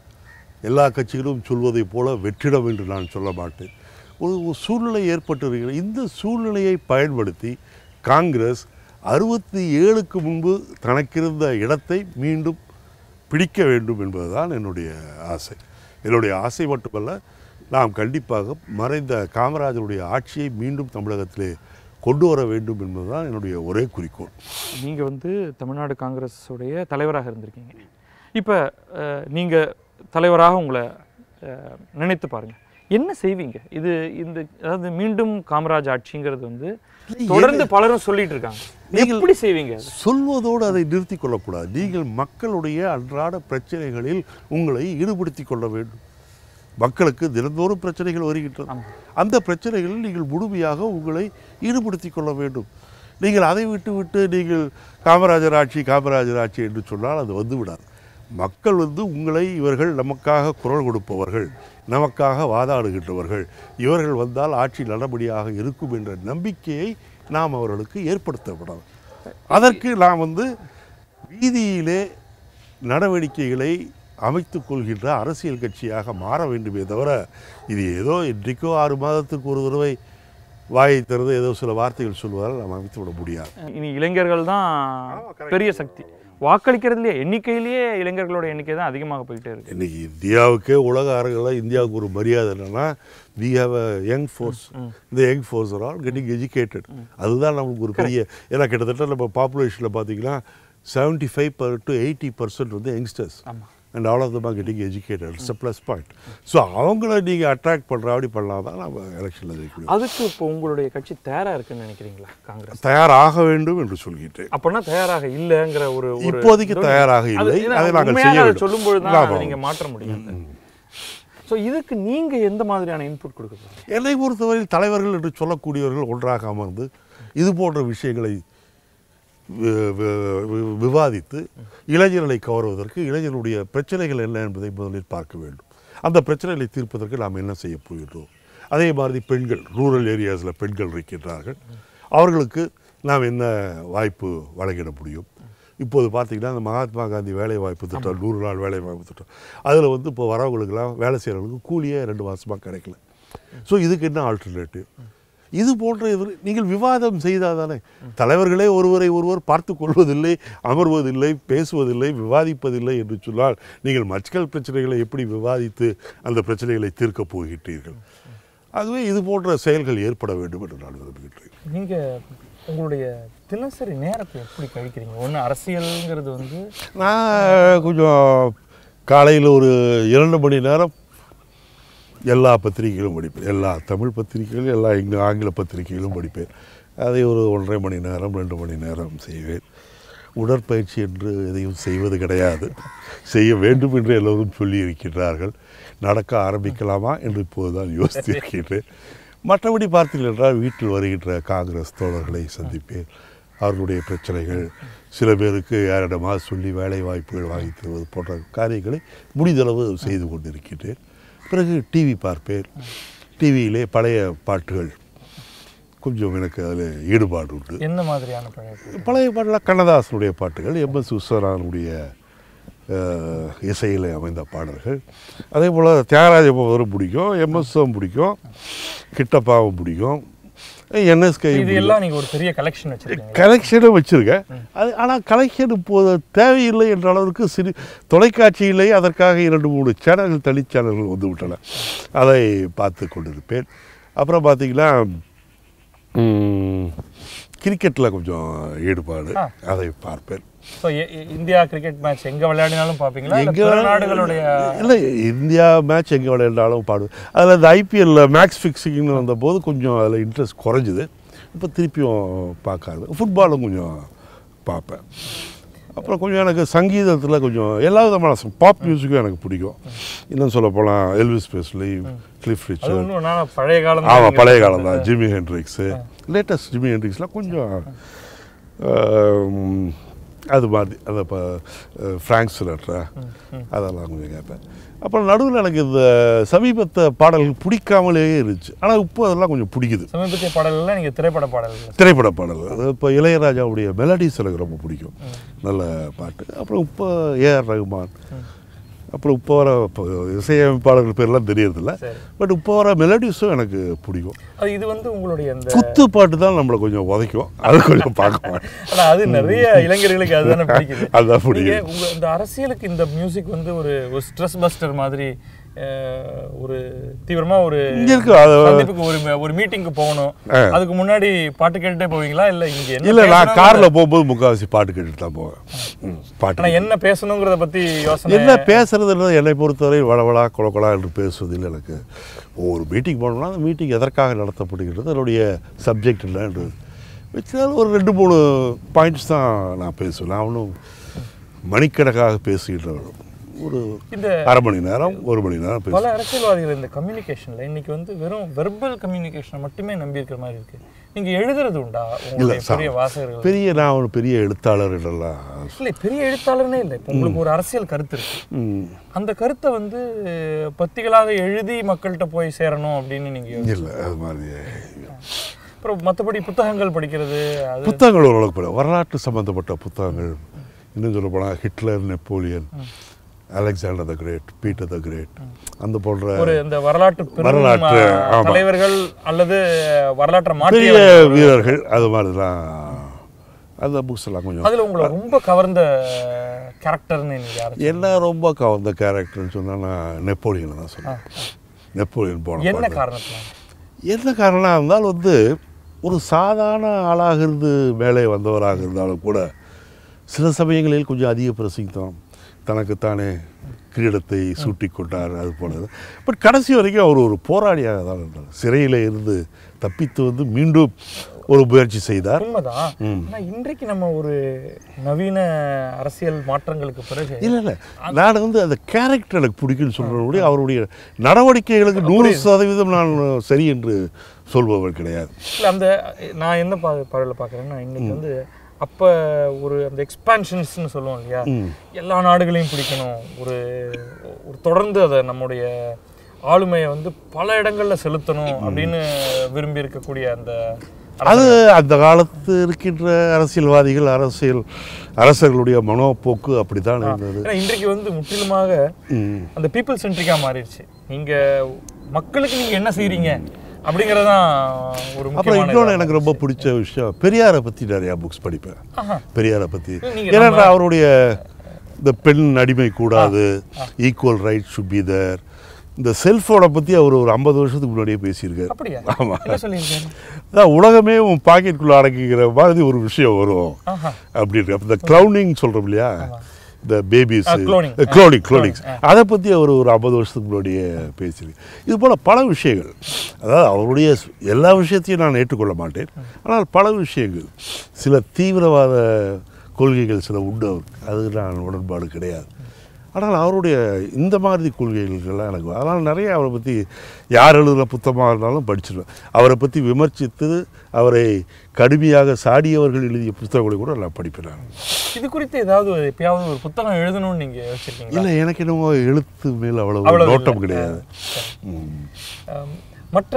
எல்லா கட்சிகளும் சொல்வதைப் போல வெற்றிடம் என்று நான் சொல்ல மாட்டேன் ஒரு ஒரு சூழ்நிலை ஏற்பட்டிருக்கிறது இந்த சூழ்நிலையை பயன்படுத்தி காங்கிரஸ் அறுபத்தி ஏழுக்கு முன்பு தனக்கிருந்த இடத்தை மீண்டும் பிடிக்க வேண்டும் என்பதுதான் என்னுடைய ஆசை என்னுடைய ஆசை மட்டுமல்ல நாம் கண்டிப்பாக மறைந்த காமராஜருடைய ஆட்சியை மீண்டும் தமிழகத்திலே கொண்டு வர வேண்டும் என்பதுதான் என்னுடைய ஒரே குறிக்கோள் நீங்க வந்து தமிழ்நாடு காங்கிரஸுடைய தலைவராக இருந்திருக்கீங்க இப்போ நீங்க தலைவராக உங்களை அஹ், நினைத்து பாருங்க என்ன செய்வீங்க இது இந்த அதாவது மீண்டும் காமராஜ் ஆட்சிங்கிறது வந்து தொடர்ந்து பலரும் சொல்லிட்டு இருக்காங்க எப்படி செய்வீங்க அது? சொல்வதோடு அதை நிறுத்தி கொள்ளக்கூடாது நீங்கள் மக்களுடைய அன்றாட பிரச்சனைகளில் உங்களை ஈடுபடுத்திக் கொள்ள வேண்டும் மக்களுக்கு தினந்தோறும் பிரச்சனைகள் வருகின்றன ஆமா. அந்த பிரச்சனைகளில் நீங்கள் முழுமையாக உங்களை ஈடுபடுத்திக் கொள்ள வேண்டும் நீங்கள் அதை விட்டு விட்டு நீங்கள் காமராஜர் ஆட்சி காமராஜர் ஆட்சி என்று சொன்னால் அது வந்து விடாது மக்கள் வந்து உங்களை இவர்கள் நமக்காக குரல் கொடுப்பவர்கள் நமக்காக வாதாடுகின்றவர்கள் இவர்கள் வந்தால் ஆட்சி நல்லபடியாக இருக்கும் என்ற நம்பிக்கையை நாம் அவர்களுக்கு ஏற்படுத்தப்படாது அதற்கு நாம் வந்து வீதியிலே நடவடிக்கைகளை அமைத்துக் கொள்கின்ற அரசியல் கட்சியாக மாற வேண்டுமே தவிர இது ஏதோ இன்றைக்கோ ஆறு மாதத்துக்கு ஒரு தடவை வாயை திறந்து ஏதோ சில வார்த்தைகள் சொல்வதால் நாம் அமைத்து விட முடியாது இனி இளைஞர்கள் தான் பெரிய சக்தி வாக்களிக்கிறதுலயே எண்ணிக்கையிலேயே இளைஞர்களோட எண்ணிக்கை தான் அதிகமாக போயிட்டே இருக்கு இன்னைக்கு இந்தியாவுக்கே உலக அரங்கில் இந்தியாவுக்கு ஒரு மரியாதை என்னன்னா we have a young force இந்த young force are all getting educated அதுதான் நமக்கு ஒரு பெரிய ஏன்னா கிட்டத்தட்ட நம்ம பாப்புலேஷனில் பார்த்தீங்கன்னா seventy five to eighty percent வந்து யங்ஸ்டர்ஸ் ஆமா and all of them are getting educated it's a plus point so அவங்கள நீங்கள் அட்ராக்ட் பண்ணுற அப்படி பண்ணலாம் தான் நம்ம எலெக்ஷனில் ஜெயிக்க முடியும் அதுக்கு இப்போ உங்களுடைய கட்சி தயாரா இருக்குன்னு நினைக்கிறீங்களா காங்கிரஸ் தயாராக வேண்டும் என்று சொல்கிட்டேன் அப்பனா தயாராக இல்லைங்கிற ஒரு ஒரு இப்போதைக்கு தயாராக அது இல்லை ஏன்னா அதை நாங்கள் உண்மையாக செய்ய அதை வேண்டும் சொல்லும்பொழுது தான் அதை ஆமாம். நீங்க மாற்ற முடியாது ஸோ இதுக்கு நீங்க எந்த மாதிரியான இன்புட் கொடுக்க போறீங்க என்னை பொறுத்தவரையில் தலைவர்கள் என்று சொல்லக்கூடியவர்கள் ஒன்றாக அமர்ந்து இது போன்ற விஷயங்களை வி- வி- வி- விவாதித்து இளைஞர்களை கவருவதற்கு இளைஞர்களுடைய பிரச்சனைகள் என்ன என்பதை முதலில் பார்க்க வேண்டும் அந்த பிரச்சனைகளை தீர்ப்பதற்கு நாம் என்ன செய்ய போகின்றோம் அதே மாதிரி பெண்கள் ரூரல் ஏரியாஸில் பெண்கள் இருக்கின்றார்கள் அவர்களுக்கு நாம் என்ன வாய்ப்பு வழங்கிட முடியும் இப்போது பார்த்தீங்கன்னா இந்த மகாத்மா காந்தி வேலை வாய்ப்பு திட்டம் நூறு நாள் வேலை வாய்ப்பு திட்டம் அதில் வந்து இப்போ வரவங்களுக்கெல்லாம் வேலை செய்கிறவங்களுக்கு கூலியே ரெண்டு மாதமாக கிடைக்கல ஸோ இதுக்கு என்ன ஆல்டர்னேட்டிவ் இது போன்ற இது நீங்கள் விவாதம் செய்தால் தானே தலைவர்களே ஒருவரை ஒருவர் பார்த்து கொள்வதில்லை அமர்வதில்லை பேசுவதில்லை விவாதிப்பதில்லை என்று சொன்னால் நீங்கள் மக்கள் பிரச்சனைகளை எப்படி விவாதித்து அந்த பிரச்சனைகளை தீர்க்கப் போகின்றீர்கள் அதுவே இது போன்ற செயல்கள் ஏற்பட வேண்டும் என்று நான் விரும்புகின்றேன் நீங்க உங்களுடைய தினசரி நேரத்தை எப்படி கழிக்கிறீங்க ஒன்று அரசியல்ங்கிறது வந்து நான் கொஞ்சம் காலையில் ஒரு இரண்டு மணி நேரம் எல்லா பத்திரிகைகளும் படிப்பேன் எல்லா தமிழ் பத்திரிகைகளும் எல்லா இங்க ஆங்கில பத்திரிகைகளும் படிப்பேன் அதை ஒரு ஒன்றரை மணி நேரம் ரெண்டு மணி நேரம் செய்வேன் உடற்பயிற்சி என்று எதையும் செய்வது கிடையாது செய்ய வேண்டும் என்று எல்லோரும் சொல்லி இருக்கின்றார்கள் நடக்க ஆரம்பிக்கலாமா என்று இப்போதுதான் யோசித்திருக்கின்றேன் மற்றபடி பார்த்தீர்கள் என்றால் வீட்டில் வருகின்ற காங்கிரஸ் தோழர்களை சந்திப்பேன் அவர்களுடைய பிரச்சனைகள் சில பேருக்கு யாரிடமாக சொல்லி வேலை வாய்ப்புகள் வாங்கி தருவது போன்ற காரியங்களை முடிந்தளவு செய்து கொண்டிருக்கின்றேன் பிறகு டிவி பார்ப்பேன் டிவியிலே பழைய பாட்டுகள் கொஞ்சம் எனக்கு அதில் ஈடுபாடு உண்டு எந்த மாதிரியான பழக்கம் பழைய பாடலாம் கண்ணதாசனுடைய பாட்டுகள் எம் எஸ் விஸ்வநாதனுடைய இசையில் அமைந்த பாடல்கள் அதே போல் தியாகராஜ பவரும் பிடிக்கும் எம்எஸ்ஸும் பிடிக்கும் கிட்டப்பாவும் பிடிக்கும் என்எஸ்கே இது எல்லாம் நீங்க ஒரு பெரிய கலெக்ஷன் வச்சிருக்கீங்க கலெக்ஷனும் வச்சுருக்கேன் அது ஆனால் கலெக்ஷன் இப்போது தேவையில்லை என்ற அளவிற்கு சிறு தொலைக்காட்சியிலே அதற்காக இரண்டு மூணு சேனல்கள் தனி சேனல்கள் வந்து விட்டன அதை பார்த்து கொண்டிருப்பேன் அப்புறம் பார்த்தீங்கன்னா ம், கிரிக்கெட்டில் கொஞ்சம் ஈடுபாடு ஆ. அதை பார்ப்பேன் ஸோ இந்தியா கிரிக்கெட் மேட்ச் எங்க விளையாடினாலும் பாப்பீங்களா இல்ல எங்க பிற நாடுகளுடைய இல்லை இந்தியா மேட்ச் எங்கே விளையாண்டாலும் பாடுவேன் அதில் இந்த ஐபிஎல்ல மேட்ச் ஃபிக்ஸிங்னு வந்தபோது கொஞ்சம் அதில் இன்ட்ரெஸ்ட் குறைஞ்சிது இப்போ திருப்பியும் பார்க்காது ஃபுட்பாலும் கொஞ்சம் பார்ப்பேன் அப்புறம் கொஞ்சம் எனக்கு சங்கீதத்தில் கொஞ்சம் எல்லா விதமான பாப் மியூசிக்கும் எனக்கு பிடிக்கும் இன்னும் சொல்ல போனால் எல்விஸ் பெஸ்லி கிளிஃப் அது ரிச்சர்ட் இன்னும் நான் பழைய காலம் தான் ஆமாம் நீங்க பழைய சொல்றது. காலம் தான் ஜிமி ஹென்ட்ரிக்ஸு லேட்டஸ்ட் ஜிமி ஹென்ட்ரிக்ஸ்லாம் கொஞ்சம் ஆம், அது மாதிரி அந்த இப்போ ஃப்ராங்க் சிலட்ரா அதெல்லாம் கொஞ்சம் கேட்பேன் அப்புறம் நடுவில் எனக்கு இந்த சமீபத்த பாடல்கள் பிடிக்காமலேயே இருந்துச்சு ஆனால் இப்போ அதெல்லாம் கொஞ்சம் பிடிக்குது சமீபத்திய பாடல்கள்லாம் நீங்க திரைப்பட பாடல்கள் திரைப்பட பாடல்கள் இப்போ இளையராஜாவுடைய மெலடிஸ் எனக்கு ரொம்ப பிடிக்கும் நல்ல பாட்டு அப்புறம் இப்போ ஏஆர் ரகுமான் அப்புறம் இப்போ வர இப்போ இசையமைப்பாளர்கள் பேர்லாம் தெரியறதில்ல சரி பட் இப்போ வர மெலடிஸும் எனக்கு பிடிக்கும் அது இது வந்து உங்களுடைய அந்த குத்து பாட்டு தான் நம்மளை கொஞ்சம் உதைக்கும் அது கொஞ்சம் பார்க்க மாட்டேன் ஆனா அது நிறைய இளைஞர்களுக்கு அதுதானே பிடிக்குது அதுதான் நீங்க பிடிக்கும் உங்க இந்த அரசியலுக்கு இந்த மியூசிக் வந்து ஒரு ஒரு ஸ்ட்ரெஸ் பஸ்டர் மாதிரி அஹ், ஒரு தீவிரமா ஒரு இங்க இருக்கு அது சந்திப்புக்கு ஒரு ஒரு மீட்டிங்க்கு போகணும் ஆ. அதுக்கு முன்னாடி பாட்டு கேட்டுட்டே போவீங்களா இல்ல இங்க என்ன இல்லை நான் பேசணும் காரில் போகும்போது முக்கால்வாசி பாட்டு கேட்டுட்டு தான் போவேன் ம், ஆனா பாட்டு என்ன பேசணுங்கிறத பத்தி யோசனை என்ன பேசுறதுன்றது என்னை பொறுத்தவரை வளவளா குளக்குளா என்று பேசுவதில் எனக்கு ஒரு மீட்டிங் போனோம்னா அந்த மீட்டிங் எதற்காக நடத்தப்படுகிறது அதனுடைய சப்ஜெக்ட் என்னன்றது வச்சாலும் ஒரு ரெண்டு மூணு பாயிண்ட்ஸ் தான் நான் பேசுவேன் நான் ஒன்றும் மணிக்கணக்காக பேசுகின்ற ஒரு இந்த அரை மணி நேரம் ஒரு மணி நேரம் பல பேசுவேன் அரசியல்வாதிகள் இந்த கம்யூனிகேஷன்ல இன்னைக்கு வந்து வெறும் வெர்பல் கம்யூனிகேஷனை மட்டுமே நம்பி இருக்கிற மாதிரி இருக்கு நீங்க எழுதுறது உண்டா உங்களுடைய சார். பெரிய வாசகர்கள் பெரிய நான் ஒரு பெரிய எழுத்தாளர் இதெல்லாம் இல்லை பெரிய எழுத்தாளர்னே இல்லை இப்போ உங்களுக்கு ஒரு அரசியல் கருத்து இருக்கு ம், அந்த கருத்தை வந்து பத்திகளாக எழுதி மக்கள்கிட்ட போய் சேரணும் அப்படின்னு நீங்க யோசி- இல்லை அது மாதிரி அப்புறம் மற்றபடி புத்தகங்கள் படிக்கிறது அது புத்தகங்கள் ஓரளவுக்கு படி வரலாற்று சம்பந்தப்பட்ட புத்தகங்கள் இன்னும் சொல்ல போனால் Hitler Napoleon Alexander the great Peter the great அந்த போன்ற ஒரு இந்த வரலாற்று பெரும், வரலாற்று, ஆ, ஆமா. தலைவர்கள் அல்லது வரலாற்றை பெரிய மாற்றிய வீரர்கள் அது மாதிரிலாம் அந்த புக்ஸ் எல்லாம் கொஞ்சம் அதுல உங்களை ரொம்ப கவர்ந்த கேரக்டர்னு நீங்க யாரு என்ன ரொம்ப கவர்ந்த கேரக்டர்னு சொன்னால் நான் நெப்போலியனை தான் சொல்லுவேன் நெப்போலியன் போன என்ன பாட்டு. காரணத்துல என்ன காரணம் இருந்தாலும் வந்து ஒரு சாதாரண ஆளாக இருந்து மேலே வந்தவராக இருந்தாலும் கூட சில சமயங்களில் கொஞ்சம் அதிக பிரசித்தம் தனக்குத்தானே கிரீடத்தை சூட்டிக் கொண்டார் அது போல பட் கடைசி வரைக்கும் அவர் ஒரு போராளியாக தான் இருந்தார் சிறையில் இருந்து தப்பித்து வந்து மீண்டும் ஒரு முயற்சி செய்தார் உண்மைதான் ம். ஆனா இன்றைக்கு நம்ம ஒரு நவீன அரசியல் மாற்றங்களுக்கு பிறகு இல்லை இல்லை நான் வந்து அந்த கேரக்டர் எனக்கு பிடிக்குன்னு சொல்கிறபடி அவருடைய நடவடிக்கைகளுக்கு நூறு சதவீதம் நான் சரி என்று சொல்பவர் கிடையாது இல்ல அந்த நான் என்ன பா பார்வையில் பார்க்குறேன்னா இன்னைக்கு வந்து அப்ப ஒரு அந்த எக்ஸ்பான்ஷன்ஸ்னு சொல்லுவோம் இல்லையா ம். எல்லா நாடுகளையும் பிடிக்கணும் ஒரு ஒரு தொடர்ந்து அதை நம்முடைய ஆளுமையை வந்து பல இடங்கள்ல செலுத்தணும் அப்படின்னு விரும்பி இருக்கக்கூடிய அந்த அது அந்த காலத்து இருக்கின்ற அரசியல்வாதிகள் அரசியல் அரசர்களுடைய மனோப்போக்கு அப்படித்தான் இருந்தது ஏன்னா இன்றைக்கு வந்து முற்றிலுமாக ம். அந்த பீப்புள் சென்ட்ரிக்கா மாறிடுச்சு நீங்க மக்களுக்கு நீங்க என்ன செய்றீங்க அப்படிங்கறதான் ஒரு அப்புறம் முக்கியமான இன்னொன்று இதா எனக்கு ரொம்ப பிடிச்ச விஷயம் பெரியாரை பற்றி நிறையா புக்ஸ் படிப்பேன் ஆஹா. பெரியாரை பற்றி நீங்க ஏன்னா அவருடைய இந்த பெண் அடிமை கூடாது equal right should be there இந்த செல்ஃபோனை பற்றி அவர் ஒரு ஐம்பது வருஷத்துக்கு முன்னாடியே பேசியிருக்காரு அப்படியா ஆமாம் என்ன சொல்லியிருக்காரு அதான் உலகமே உன் பாக்கெட்டுக்குள்ளே அடக்கிக்கிற மாதிரி ஒரு விஷயம் வரும் ஆஹா அப்படின்னு அப்போ இந்த க்ளவுனிங் சொல்கிறோம் இல்லையா இந்த பேபிஸ் ஆ, cloning. ஆ, க்ளோனிங் க்ளோனிங்ஸ் அதை பற்றி அவர் ஒரு ஐம்பது வருஷத்துக்கு முன்னாடியே பேசியிருக்கு இது போல் பல விஷயங்கள் அதாவது அவருடைய ஸ்- எல்லா விஷயத்தையும் நான் ஏற்றுக்கொள்ள மாட்டேன் ஆனால் பல விஷயங்கள் சில தீவிரவாத கொள்கைகள் சில உண்டு அவருக்கு அது நான் உடன்பாடு கிடையாது ஆனால் அவருடைய இந்த மாதிரி கொள்கைகள்லாம் எனக்கு அதனால் நிறைய அவரை பற்றி யார் எழுதுகிற புத்தகமாக இருந்தாலும் படிச்சிருவேன் அவரை பற்றி விமர்சித்து அவரை கடுமையாக சாடியவர்கள் எழுதிய புத்தகங்களை கூட நான் படிப்பேன் நான். இது குறித்து ஏதாவது ஒரு- எப்பயாவது ஒரு புத்தகம் எழுதணும்னு நீங்க யோசிச்சிருக்கீங்களா இல்லை எனக்கு என்னமோ எழுத்து மேல் அவ்வளவு அவ்வளவு நோட்டம் இல்லை. கிடையாது ம். ஆம், மற்ற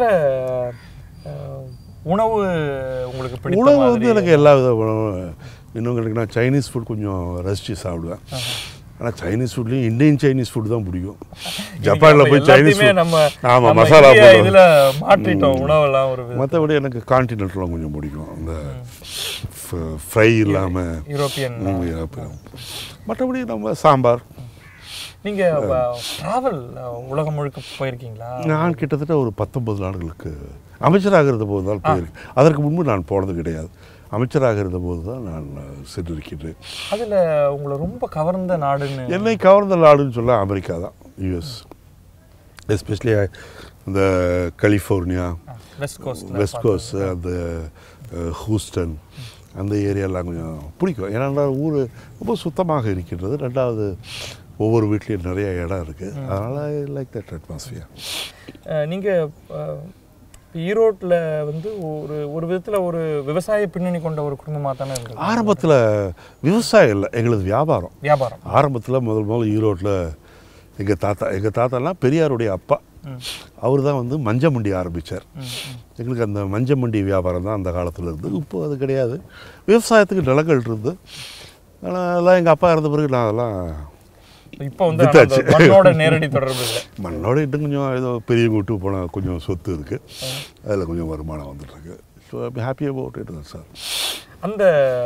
அஹ், உணவு உங்களுக்கு பிடித்த உணவு மாதிரி வந்து எனக்கு எல்லா வித உணவும் இன்னும் எனக்கு நான் சைனீஸ் ஃபுட் கொஞ்சம் ரசித்து சாப்பிடுவேன் ஆனால் சைனீஸ் ஃபுட்லேயும் இந்தியன் சைனீஸ் ஃபுட் தான் பிடிக்கும் ஜப்பானில் நம்ம போய் சைனீஸ் எல்லாத்தையுமே ஃபுட் நம்ம ஆமாம் நம்ம மசாலா இந்திய போட்டு இதுல மாற்றிட்டோம் உணவெல்லாம் ஒரு வித- மற்றபடி எனக்கு கான்டினென்ட்லாம் கொஞ்சம் பிடிக்கும் அந்த ஃப்ரை இல்லாமல் யூரோப்பியன் மற்றபடி நம்ம சாம்பார் நீங்க டிராவல் உலகம் முழுக்க போயிருக்கீங்களா நான் கிட்டத்தட்ட ஒரு பத்தொன்பது நாடுகளுக்கு அமைச்சராக இருந்த போது தான் போயிருக்கேன் அதற்கு முன்பு நான் போனது கிடையாது அமைச்சராக இருந்தபோது தான் நான் சென்றிருக்கின்றேன் அதில் உங்களை ரொம்ப கவர்ந்த நாடுன்னு என்னை கவர்ந்த நாடுன்னு சொல்ல அமெரிக்கா தான் யூஎஸ் எஸ்பெஷலி இந்த California west coast west coast அந்த அஹ், ஹூஸ்டன் அந்த ஏரியாலாம் கொஞ்சம் பிடிக்கும் ஏன்னா ஊர் ரொம்ப சுத்தமாக இருக்கின்றது ரெண்டாவது ஒவ்வொரு வீட்லேயும் நிறைய இடம் இருக்குது அதனால் ஐ லைக் தட் அட்மாஸ்பியர் நீங்கள் ஈரோட்டில் வந்து ஒரு ஒரு விதத்தில் ஒரு விவசாய பின்னணி கொண்ட ஒரு குடும்பமாக தானே இருந்தது ஆரம்பத்தில் விவசாயம் இல்லை எங்களது வியாபாரம் வியாபாரம் ஆரம்பத்தில் முதல் முதல்ல ஈரோட்டில் எங்கள் தாத்தா எங்கள் தாத்தாலாம் பெரியாருடைய அப்பா ம். அவர் தான் வந்து மஞ்ச மண்டி ஆரம்பித்தார் ம், ம். எங்களுக்கு அந்த மஞ்ச மண்டி வியாபாரம் தான் அந்த காலத்தில் இருந்தது இப்போ அது கிடையாது விவசாயத்துக்கு நிலங்கள் இருந்து ஆனால் அதெல்லாம் எங்கள் அப்பா இறந்த பிறகு நான் அதெல்லாம் இப்போ வந்து ஆனா அந்த வித்தாச்சு. மண்ணோட நேரடி தொடர்பு இல்லை மண்ணோட இன்னும் கொஞ்சம் ஏதோ பெரியவங்க விட்டு போனால் கொஞ்சம் சொத்து இருக்குது அதில் கொஞ்சம் வருமானம் வந்துட்டுருக்கு so I'm happy about it sir அந்த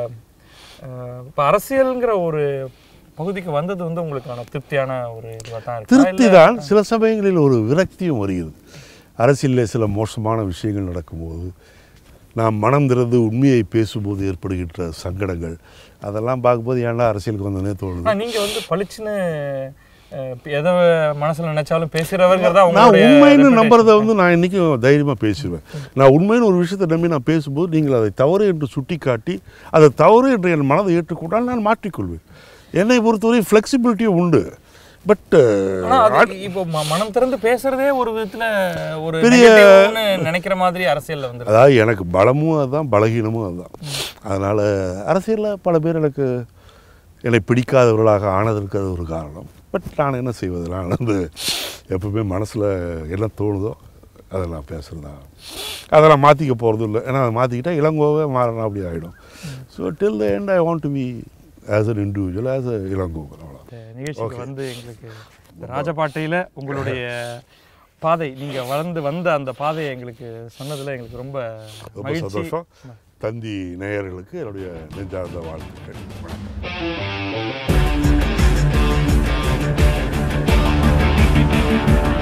இப்போ அரசியலுங்கிற ஒரு பகுதிக்கு வந்தது வந்து உங்களுக்கான திருப்தியான ஒரு இதுவாக தான் இருக்கு திருப்தி தான் சில சமயங்களில் ஒரு விரக்தியும் வருகிறது அரசியலில் சில மோசமான விஷயங்கள் நடக்கும்போது நாம் மனம் திறந்து உண்மையை பேசும்போது ஏற்படுகின்ற சங்கடங்கள் அதெல்லாம் பார்க்கும்போது ஏன்டா அரசியலுக்கு வந்தோன்னே தோணுது ஆனால் நீங்கள் வந்து பளிச்சுன்னு அஹ், இப்ப எதை மனசுல நினைச்சாலும் பேசுகிறவங்கிறதா நான் உங்களுடைய உண்மைன்னு reputation. நம்புறதை வந்து நான் இன்றைக்கும் தைரியமாக பேசுவேன் நான் உண்மைன்னு ஒரு விஷயத்தை நம்பி நான் பேசும்போது நீங்கள் அதை தவறு என்று சுட்டி காட்டி அதை தவறு என்று என் மனதை ஏற்றுக்கொண்டால் நான் மாற்றிக்கொள்வேன் என்னை பொறுத்தவரை ஃப்ளெக்சிபிலிட்டியும் உண்டு பட் ஆனா அது இப்போ ம- மனம் திறந்து பேசுறதே ஒரு விதத்துல ஒரு பெரிய- negative-னு நினைக்கிற மாதிரி அரசியல்ல வந்து அதாவது எனக்கு பலமும் அதுதான் பலகீனமும் அதுதான் அதனால் அரசியலில் பல பேர் எனக்கு என்னை பிடிக்காதவர்களாக ஆனதற்கு அது ஒரு காரணம் பட் நான் என்ன செய்வது நான் வந்து எப்பவுமே மனசில் என்ன தோணுதோ அதை நான் பேசுகிறதா அதை நான் மாற்றிக்க போகிறதும் இல்லை ஏன்னா அதை மாற்றிக்கிட்டால் இளங்கோவே மாறணும் அப்படி ஆகிடும் so till the end I want to be as an individual as a Ilangovan அவ்வளோ இந்த நிகழ்ச்சிக்கு வந்து எங்களுக்கு இந்த ராஜபாட்டையில உங்களுடைய பாதை நீங்க வளர்ந்து வந்த அந்த பாதையை எங்களுக்கு சொன்னதுல எங்களுக்கு ரொம்ப ரொம்ப மகிழ்ச்சி சந்தோஷம் தந்தி நேயர்களுக்கு என்னுடைய நெஞ்சார்ந்த வாழ்த்துக்கள் வணக்கம்